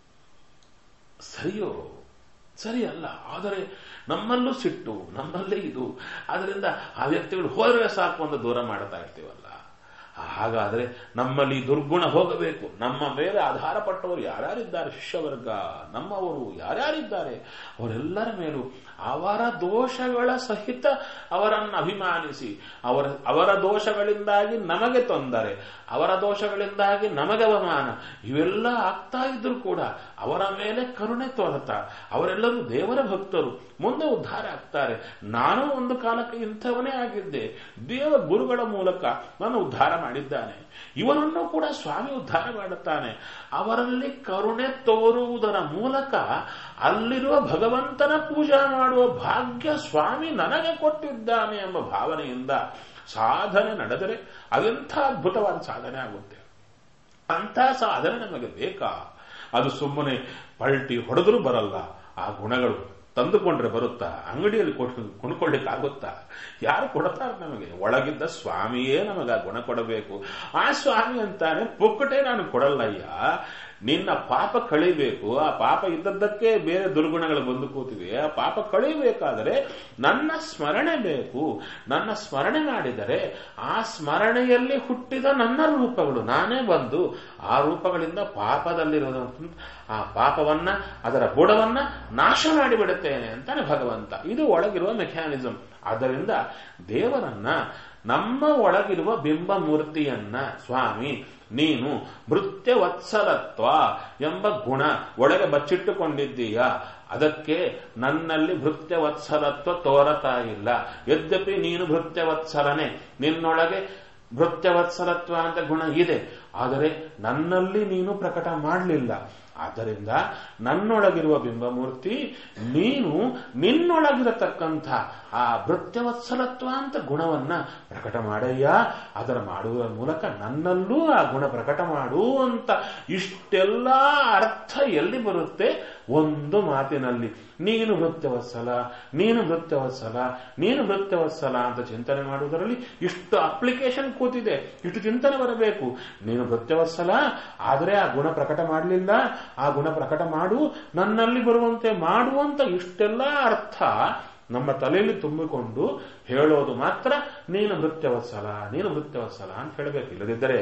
ಸರಿಯೋ ಸರಿ ಅಲ್ಲ ಆದರೆ ನಮ್ಮಲ್ಲೂ ಸಿಟ್ಟು ನಮ್ಮಲ್ಲೇ ಇದು ಅದರಿಂದ ಆ ವ್ಯಕ್ತಿಗಳು ಹೋದ್ರೆ ಸಾಕು ಅಂತ ದೂರ ಮಾಡ್ತಾ ಇರ್ತೀವಲ್ಲ ಹಾಗಾದ್ರೆ ನಮ್ಮಲ್ಲಿ ದುರ್ಗುಣ ಹೋಗಬೇಕು ನಮ್ಮ ಮೇಲೆ ಆಧಾರ ಪಟ್ಟವರು ಯಾರ್ಯಾರಿದ್ದಾರೆ ಶಿಷ್ಯವರ್ಗ ನಮ್ಮವರು ಯಾರ್ಯಾರಿದ್ದಾರೆ ಅವರೆಲ್ಲರ ಮೇಲೂ ಅವರ ದೋಷಗಳ ಸಹಿತ ಅವರನ್ನು ಅಭಿಮಾನಿಸಿ ಅವರ ಅವರ ದೋಷಗಳಿಂದಾಗಿ ನಮಗೆ ತೊಂದರೆ ಅವರ ದೋಷಗಳಿಂದಾಗಿ ನಮಗೆ ಅವಮಾನ ಇವೆಲ್ಲ ಆಗ್ತಾ ಇದ್ರು ಕೂಡ ಅವರ ಮೇಲೆ ಕರುಣೆ ತೋರುತ್ತಾ ಅವರೆಲ್ಲರೂ ದೇವರ ಭಕ್ತರು ಮುಂದೆ ಉದ್ಧಾರ ಆಗ್ತಾರೆ ನಾನು ಒಂದು ಕಾಲಕ್ಕೆ ಇಂಥವನೇ ಆಗಿದ್ದೆ ದೇವ ಗುರುಗಳ ಮೂಲಕ ನಾನು ಉದ್ಧಾರ ಮಾಡಿದ್ದಾನೆ ಇವರನ್ನು ಕೂಡ ಸ್ವಾಮಿ ಉದ್ಧಾರ ಮಾಡುತ್ತಾನೆ ಅವರಲ್ಲಿ ಕರುಣೆ ತೋರುವುದರ ಮೂಲಕ ಅಲ್ಲಿರುವ ಭಗವಂತನ ಪೂಜಾ ಮಾಡುವ ಭಾಗ್ಯ ಸ್ವಾಮಿ ನನಗೆ ಕೊಟ್ಟಿದ್ದಾನೆ ಎಂಬ ಭಾವನೆಯಿಂದ ಸಾಧನೆ ನಡೆದರೆ ಅದೆಂಥ ಅದ್ಭುತವಾದ ಸಾಧನೆ ಆಗುತ್ತೆ ಅಂಥ ಸಾಧನೆ ನಮಗೆ ಬೇಕಾ ಅದು ಸುಮ್ಮನೆ ಪಲ್ಟಿ ಹೊಡೆದ್ರೂ ಬರಲ್ಲ ಆ ಗುಣಗಳು ತಂದುಕೊಂಡ್ರೆ ಬರುತ್ತಾ ಅಂಗಡಿಯಲ್ಲಿ ಕೊಂಡ್ಕೊಳ್ಳಿಕ್ಕೆ ಆಗುತ್ತಾ ಯಾರು ಕೊಡ್ತಾರೆ ನಮಗೆ ಒಳಗಿದ್ದ ಸ್ವಾಮಿಯೇ ನಮಗೆ ಆ ಗುಣ ಕೊಡಬೇಕು ಆ ಸ್ವಾಮಿ ಅಂತಾನೆ ಪುಕ್ಕಟೆ ನಾನು ಕೊಡಲ್ಲಯ್ಯ ನಿನ್ನ ಪಾಪ ಕಳಿಬೇಕು ಆ ಪಾಪ ಇದ್ದದ್ದಕ್ಕೆ ಬೇರೆ ದುರ್ಗುಣಗಳು ಬಂದು ಕೂತಿವೆ ಆ ಪಾಪ ಕಳಿಬೇಕಾದರೆ ನನ್ನ ಸ್ಮರಣೆ ಬೇಕು ನನ್ನ ಸ್ಮರಣೆ ಮಾಡಿದರೆ ಆ ಸ್ಮರಣೆಯಲ್ಲಿ ಹುಟ್ಟಿದ ನನ್ನ ರೂಪಗಳು ನಾನೇ ಬಂದು ಆ ರೂಪಗಳಿಂದ ಪಾಪದಲ್ಲಿರೋದು ಆ ಪಾಪವನ್ನ ಅದರ ಬುಡವನ್ನ ನಾಶ ಮಾಡಿಬಿಡುತ್ತೇನೆ ಅಂತಾನೆ ಭಗವಂತ ಇದು ಒಳಗಿರುವ ಮೆಕ್ಯಾನಿಸಮ್ ಆದ್ದರಿಂದ ದೇವರನ್ನ ನಮ್ಮ ಒಳಗಿರುವ ಬಿಂಬ ಮೂರ್ತಿಯನ್ನ ಸ್ವಾಮಿ ನೀನು ಭೃತ್ಯವತ್ಸಲತ್ವ ಎಂಬ ಗುಣ ಒಳಗೆ ಬಚ್ಚಿಟ್ಟುಕೊಂಡಿದ್ದೀಯ ಅದಕ್ಕೆ ನನ್ನಲ್ಲಿ ಭೃತ್ಯವತ್ಸಲತ್ವ ತೋರತಾ ಇಲ್ಲ ಯದ್ಯಪಿ ನೀನು ಭೃತ್ಯವತ್ಸಲನೆ ನಿನ್ನೊಳಗೆ ಭೃತ್ಯವತ್ಸಲತ್ವ ಅಂತ ಗುಣ ಇದೆ ಆದರೆ ನನ್ನಲ್ಲಿ ನೀನು ಪ್ರಕಟ ಮಾಡಲಿಲ್ಲ ಆದ್ದರಿಂದ ನನ್ನೊಳಗಿರುವ ಬಿಂಬಮೂರ್ತಿ ನೀನು ನಿನ್ನೊಳಗಿರತಕ್ಕಂಥ ಆ ಭೃತ್ಯವತ್ಸಲತ್ವ ಅಂತ ಗುಣವನ್ನ ಪ್ರಕಟ ಮಾಡಯ್ಯ ಅದರ ಮಾಡುವ ಮೂಲಕ ನನ್ನಲ್ಲೂ ಆ ಗುಣ ಪ್ರಕಟ ಮಾಡು ಅಂತ ಇಷ್ಟೆಲ್ಲ ಅರ್ಥ ಎಲ್ಲಿ ಬರುತ್ತೆ ಒಂದು ಮಾತಿನಲ್ಲಿ ನೀನು ಭೃತ್ಯವತ್ಸಲ ನೀನು ಭೃತ್ಯವತ್ಸಲ ನೀನು ಭೃತ್ಯವತ್ಸಲ ಅಂತ ಚಿಂತನೆ ಮಾಡುವುದರಲ್ಲಿ ಇಷ್ಟು ಅಪ್ಲಿಕೇಶನ್ ಕೂತಿದೆ ಇಷ್ಟು ಚಿಂತನೆ ಬರಬೇಕು ನೀನು ಭೃತ್ಯವತ್ಸಲ ಆದರೆ ಆ ಗುಣ ಪ್ರಕಟ ಮಾಡಲಿಲ್ಲ ಆ ಗುಣ ಪ್ರಕಟ ಮಾಡು ನನ್ನಲ್ಲಿ ಬರುವಂತೆ ಮಾಡುವಂತ ಇಷ್ಟೆಲ್ಲ ಅರ್ಥ ನಮ್ಮ ತಲೆಯಲ್ಲಿ ತುಂಬಿಕೊಂಡು ಹೇಳೋದು ಮಾತ್ರ ನೀನು ನೃತ್ಯವತ್ಸಲ ನೀನು ನೃತ್ಯವತ್ಸಲ ಅಂತ ಹೇಳಬೇಕು ಇಲ್ಲದಿದ್ದರೆ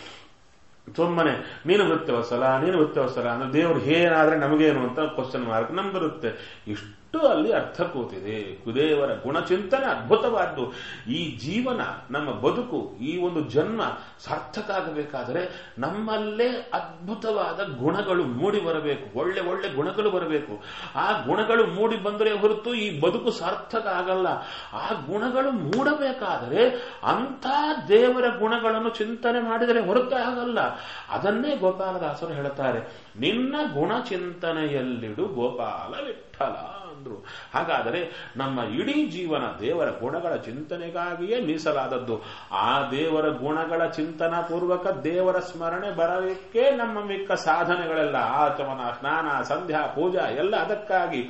ಸುಮ್ಮನೆ ನೀನು ವೃತ್ತವಸಲ ನೀನು ವೃತ್ತವಸಲ ಅಂದ್ರೆ ದೇವರು ಏನಾದ್ರೆ ನಮಗೇನು ಅಂತ ಕ್ವಶನ್ ಮಾರ್ಕ್ ನಮ್ಗೆ ಬರುತ್ತೆ ಇಷ್ಟು ಅಲ್ಲಿ ಅರ್ಥ ಕೂತಿದೆ ಕುದೇವರ ಗುಣಚಿಂತನೆ ಅದ್ಭುತವಾದ್ದು ಈ ಜೀವನ ನಮ್ಮ ಬದುಕು ಈ ಒಂದು ಜನ್ಮ ಸಾರ್ಥಕ ಆಗಬೇಕಾದರೆ ನಮ್ಮಲ್ಲೇ ಅದ್ಭುತವಾದ ಗುಣಗಳು ಮೂಡಿ ಬರಬೇಕು ಒಳ್ಳೆ ಒಳ್ಳೆ ಗುಣಗಳು ಬರಬೇಕು ಆ ಗುಣಗಳು ಮೂಡಿ ಬಂದರೆ ಹೊರತು ಈ ಬದುಕು ಸಾರ್ಥಕ ಆಗಲ್ಲ ಆ ಗುಣಗಳು ಮೂಡಬೇಕಾದರೆ ಅಂಥ ದೇವರ ಗುಣಗಳನ್ನು ಚಿಂತನೆ ಮಾಡಿದರೆ ಹೊರತು ಆಗಲ್ಲ ಅದನ್ನೇ ಗೋಪಾಲದಾಸರು ಹೇಳುತ್ತಾರೆ ನಿನ್ನ ಗುಣ ಚಿಂತನೆಯಲ್ಲಿಡು ಗೋಪಾಲ ವಿಠಲ ಅಂದ್ರು ಹಾಗಾದರೆ ನಮ್ಮ ಇಡೀ ಜೀವನ ದೇವರ ಗುಣಗಳ ಚಿಂತನೆಗಾಗಿಯೇ ಮೀಸಲಾದದ್ದು ಆ ದೇವರ ಗುಣಗಳ ಚಿಂತನಾ ಪೂರ್ವಕ ದೇವರ ಸ್ಮರಣೆ ಬರಲಿಕ್ಕೆ ನಮ್ಮ ಮಿಕ್ಕ ಸಾಧನೆಗಳೆಲ್ಲ ಆಚಮನ ಸ್ನಾನ ಸಂಧ್ಯಾ ಪೂಜಾ ಎಲ್ಲ ಅದಕ್ಕಾಗಿ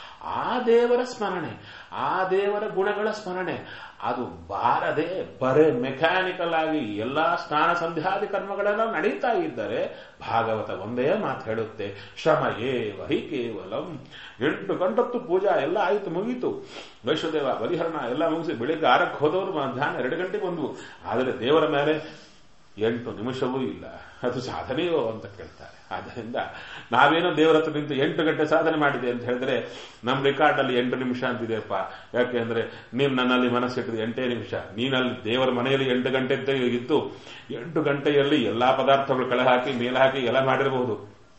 ಆ ದೇವರ ಸ್ಮರಣೆ ಆ ದೇವರ ಗುಣಗಳ ಸ್ಮರಣೆ ಅದು ಬಾರದೆ ಬರೇ ಮೆಕ್ಯಾನಿಕಲ್ ಆಗಿ ಎಲ್ಲಾ ಸ್ನಾನ ಸಂಧ್ಯಾದಿ ಕರ್ಮಗಳೆಲ್ಲ ನಡೀತಾ ಇದ್ದರೆ ಭಾಗವತ ಒಂದೇ ಮಾತು ಹೇಳುತ್ತೆ ಶ್ರಮ ಏವ ಹಿ ಕೇವಲಂ ಎಂಟು ಗಂಟತ್ತು ಪೂಜಾ ಎಲ್ಲ ಆಯಿತು ಮುಗೀತು ವೈಶ್ವದೇವ ಬಲಿಹರಣ ಎಲ್ಲ ಮುಗಿಸಿ ಬೆಳಿಗ್ಗೆ ಆರಕ್ಕೆ ಹೋದವರು ಮಧ್ಯಾಹ್ನ ಎರಡು ಗಂಟೆಗೆ ಬಂದ್ವು ಆದರೆ ದೇವರ ಮೇಲೆ ಎಂಟು ನಿಮಿಷವೂ ಇಲ್ಲ ಅದು ಸಾಧನೆಯೋ ಅಂತ ಕೇಳ್ತಾರೆ ಆದ್ದರಿಂದ ನಾವೇನೋ ದೇವರ ಹತ್ರ ನಿಂತು ಎಂಟು ಗಂಟೆ ಸಾಧನೆ ಮಾಡಿದೆ ಅಂತ ಹೇಳಿದ್ರೆ ನಮ್ಮ ರೆಕಾರ್ಡ್ ಅಲ್ಲಿ ಎಂಟು ನಿಮಿಷ ಅಂತಿದೆಯಪ್ಪ ಯಾಕೆ ಅಂದ್ರೆ ನೀನ್ ನನ್ನಲ್ಲಿ ಮನಸ್ಸಿಟ್ಟಿದೆ ಎಂಟೇ ನಿಮಿಷ ನೀನಲ್ಲಿ ದೇವರ ಮನೆಯಲ್ಲಿ ಎಂಟು ಗಂಟೆ ಅಂತ ಇತ್ತು ಎಂಟು ಗಂಟೆಯಲ್ಲಿ ಎಲ್ಲಾ ಪದಾರ್ಥಗಳು ಕಳೆ ಹಾಕಿ ಮೇಲೆ ಹಾಕಿ ಎಲ್ಲ ಮಾಡಿರಬಹುದು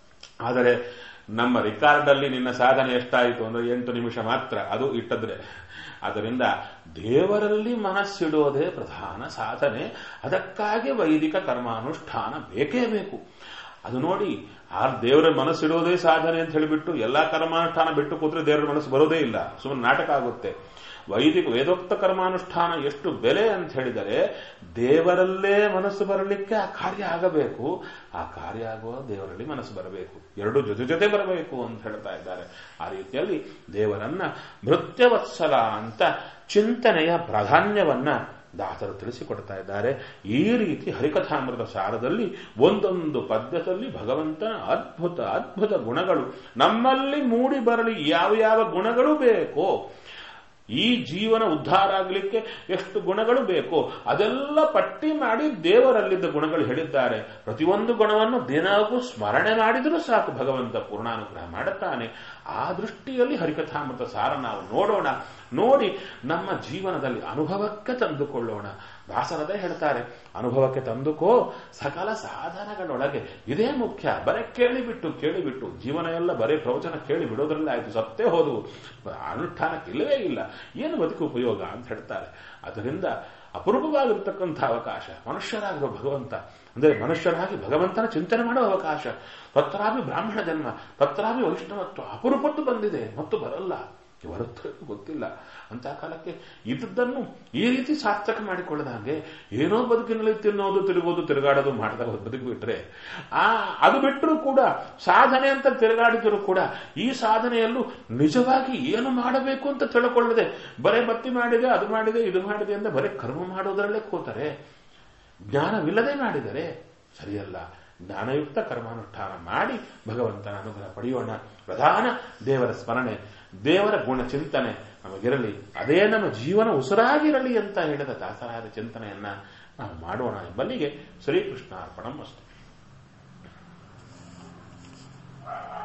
ಆದರೆ ನಮ್ಮ ರಿಕಾರ್ಡ್ ಅಲ್ಲಿ ನಿನ್ನ ಸಾಧನೆ ಎಷ್ಟಾಯಿತು ಅಂದ್ರೆ ಎಂಟು ನಿಮಿಷ ಮಾತ್ರ ಅದು ಇಟ್ಟದ್ರೆ ಅದರಿಂದ ದೇವರಲ್ಲಿ ಮನಸ್ಸಿಡುವುದೇ ಪ್ರಧಾನ ಸಾಧನೆ ಅದಕ್ಕಾಗಿ ವೈದಿಕ ಕರ್ಮಾನುಷ್ಠಾನ ಬೇಕೇ ಬೇಕು ಅದು ನೋಡಿ ಆ ದೇವರ ಮನಸ್ಸಿಡುವುದೇ ಸಾಧನೆ ಅಂತ ಹೇಳಿಬಿಟ್ಟು ಎಲ್ಲಾ ಕರ್ಮಾನುಷ್ಠಾನ ಬಿಟ್ಟು ಕೂತ್ರೆ ದೇವರ ಮನಸ್ಸು ಬರೋದೇ ಇಲ್ಲ ಸುಮ್ಮನೆ ನಾಟಕ ಆಗುತ್ತೆ ವೈದಿಕ ವೇದೋಕ್ತ ಕರ್ಮಾನುಷ್ಠಾನ ಎಷ್ಟು ಬೆಲೆ ಅಂತ ಹೇಳಿದರೆ ದೇವರಲ್ಲೇ ಮನಸ್ಸು ಬರಲಿಕ್ಕೆ ಆ ಕಾರ್ಯ ಆಗಬೇಕು ಆ ಕಾರ್ಯ ಆಗುವ ದೇವರಲ್ಲಿ ಮನಸ್ಸು ಬರಬೇಕು ಎರಡು ಜೊತೆ ಜೊತೆ ಬರಬೇಕು ಅಂತ ಹೇಳ್ತಾ ಇದ್ದಾರೆ ಆ ರೀತಿಯಲ್ಲಿ ದೇವರನ್ನ ಭೃತ್ಯವತ್ಸಲ ಅಂತ ಚಿಂತನೆಯ ಪ್ರಾಧಾನ್ಯವನ್ನ ದಾಸರು ತಿಳಿಸಿಕೊಡ್ತಾ ಇದ್ದಾರೆ ಈ ರೀತಿ ಹರಿಕಥಾಮೃತ ಸಾರದಲ್ಲಿ ಒಂದೊಂದು ಪದ್ಯದಲ್ಲಿ ಭಗವಂತನ ಅದ್ಭುತ ಅದ್ಭುತ ಗುಣಗಳು ನಮ್ಮಲ್ಲಿ ಮೂಡಿ ಬರಲಿ ಯಾವ ಯಾವ ಗುಣಗಳು ಬೇಕೋ ಈ ಜೀವನ ಉದ್ಧಾರ ಆಗಲಿಕ್ಕೆ ಎಷ್ಟು ಗುಣಗಳು ಬೇಕೋ ಅದೆಲ್ಲ ಪಟ್ಟಿ ಮಾಡಿ ದೇವರಲ್ಲಿದ್ದ ಗುಣಗಳು ಹೇಳಿದ್ದಾರೆ ಪ್ರತಿಯೊಂದು ಗುಣವನ್ನು ದಿನವೂ ಸ್ಮರಣೆ ಮಾಡಿದರೂ ಸಾಕು ಭಗವಂತ ಪೂರ್ಣಾನುಗ್ರಹ ಮಾಡುತ್ತಾನೆ ಆ ದೃಷ್ಟಿಯಲ್ಲಿ ಹರಿಕಥಾಮೃತ ಸಾರ ನಾವು ನೋಡೋಣ ನೋಡಿ ನಮ್ಮ ಜೀವನದಲ್ಲಿ ಅನುಭವಕ್ಕೆ ತಂದುಕೊಳ್ಳೋಣ ದಾಸರದೇ ಹೇಳ್ತಾರೆ ಅನುಭವಕ್ಕೆ ತಂದುಕೋ ಸಕಲ ಸಾಧನಗಳೊಳಗೆ ಇದೇ ಮುಖ್ಯ ಬರೇ ಕೇಳಿಬಿಟ್ಟು ಕೇಳಿಬಿಟ್ಟು ಜೀವನ ಎಲ್ಲ ಬರೇ ಪ್ರವಚನ ಕೇಳಿ ಬಿಡೋದ್ರಲ್ಲೇ ಆಯ್ತು ಸತ್ತೇ ಹೋದವು ಅನುಷ್ಠಾನಕ್ಕೆ ಇಲ್ಲವೇ ಇಲ್ಲ ಏನು ಬದುಕು ಉಪಯೋಗ ಅಂತ ಹೇಳ್ತಾರೆ ಅದರಿಂದ ಅಪರೂಪವಾಗಿರ್ತಕ್ಕಂಥ ಅವಕಾಶ ಮನುಷ್ಯರಾಗಿರೋ ಭಗವಂತ ಅಂದರೆ ಮನುಷ್ಯರಾಗಿ ಭಗವಂತನ ಚಿಂತನೆ ಮಾಡೋ ಅವಕಾಶ ತತ್ರಾಭಿ ಬ್ರಾಹ್ಮಣ ಜನ್ಮ ತತ್ರಾಭಿ ವೈಷ್ಣವತ್ವ ಅಪರೂಪದ್ದು ಬಂದಿದೆ ಮತ್ತು ಬರಲ್ಲ ಬರುತ್ತೋ ಗೊತ್ತಿಲ್ಲ ಅಂತ ಕಾಲಕ್ಕೆ ಇದ್ದದ್ದನ್ನು ಈ ರೀತಿ ಸಾರ್ಥಕ ಮಾಡಿಕೊಳ್ಳದ ಹಾಗೆ ಏನೋ ಬದುಕಿನಲ್ಲಿ ತಿನ್ನೋದು ತಿರುಗೋದು ತಿರುಗಾಡೋದು ಮಾಡ್ತಾ ಬದುಕು ಬಿಟ್ರೆ ಆ ಅದು ಬಿಟ್ಟರೂ ಕೂಡ ಸಾಧನೆ ಅಂತ ತಿರುಗಾಡಿದರೂ ಕೂಡ ಈ ಸಾಧನೆಯಲ್ಲೂ ನಿಜವಾಗಿ ಏನು ಮಾಡಬೇಕು ಅಂತ ತಿಳ್ಕೊಳ್ಳದೆ ಬರೇ ಬತ್ತಿ ಮಾಡಿದೆ ಅದು ಮಾಡಿದೆ ಇದು ಮಾಡಿದೆ ಅಂತ ಬರೇ ಕರ್ಮ ಮಾಡೋದರಲ್ಲೇ ಕೂತಾರೆ ಜ್ಞಾನವಿಲ್ಲದೆ ಮಾಡಿದರೆ ಸರಿಯಲ್ಲ ಜ್ಞಾನಯುಕ್ತ ಕರ್ಮಾನುಷ್ಠಾನ ಮಾಡಿ ಭಗವಂತನ ಅನುಗ್ರಹ ಪಡೆಯೋಣ ಪ್ರಧಾನ ದೇವರ ಸ್ಮರಣೆ ದೇವರ ಗುಣ ಚಿಂತನೆ ನಮಗಿರಲಿ ಅದೇ ನಮ್ಮ ಜೀವನ ಉಸಿರಾಗಿರಲಿ ಅಂತ ಹೇಳಿದ ದಾಸರಾದ ಚಿಂತನೆಯನ್ನ ನಾವು ಮಾಡೋಣ ಎಂಬಲ್ಲಿಗೆ ಶ್ರೀಕೃಷ್ಣ ಅರ್ಪಣಂ ಅಸ್ತು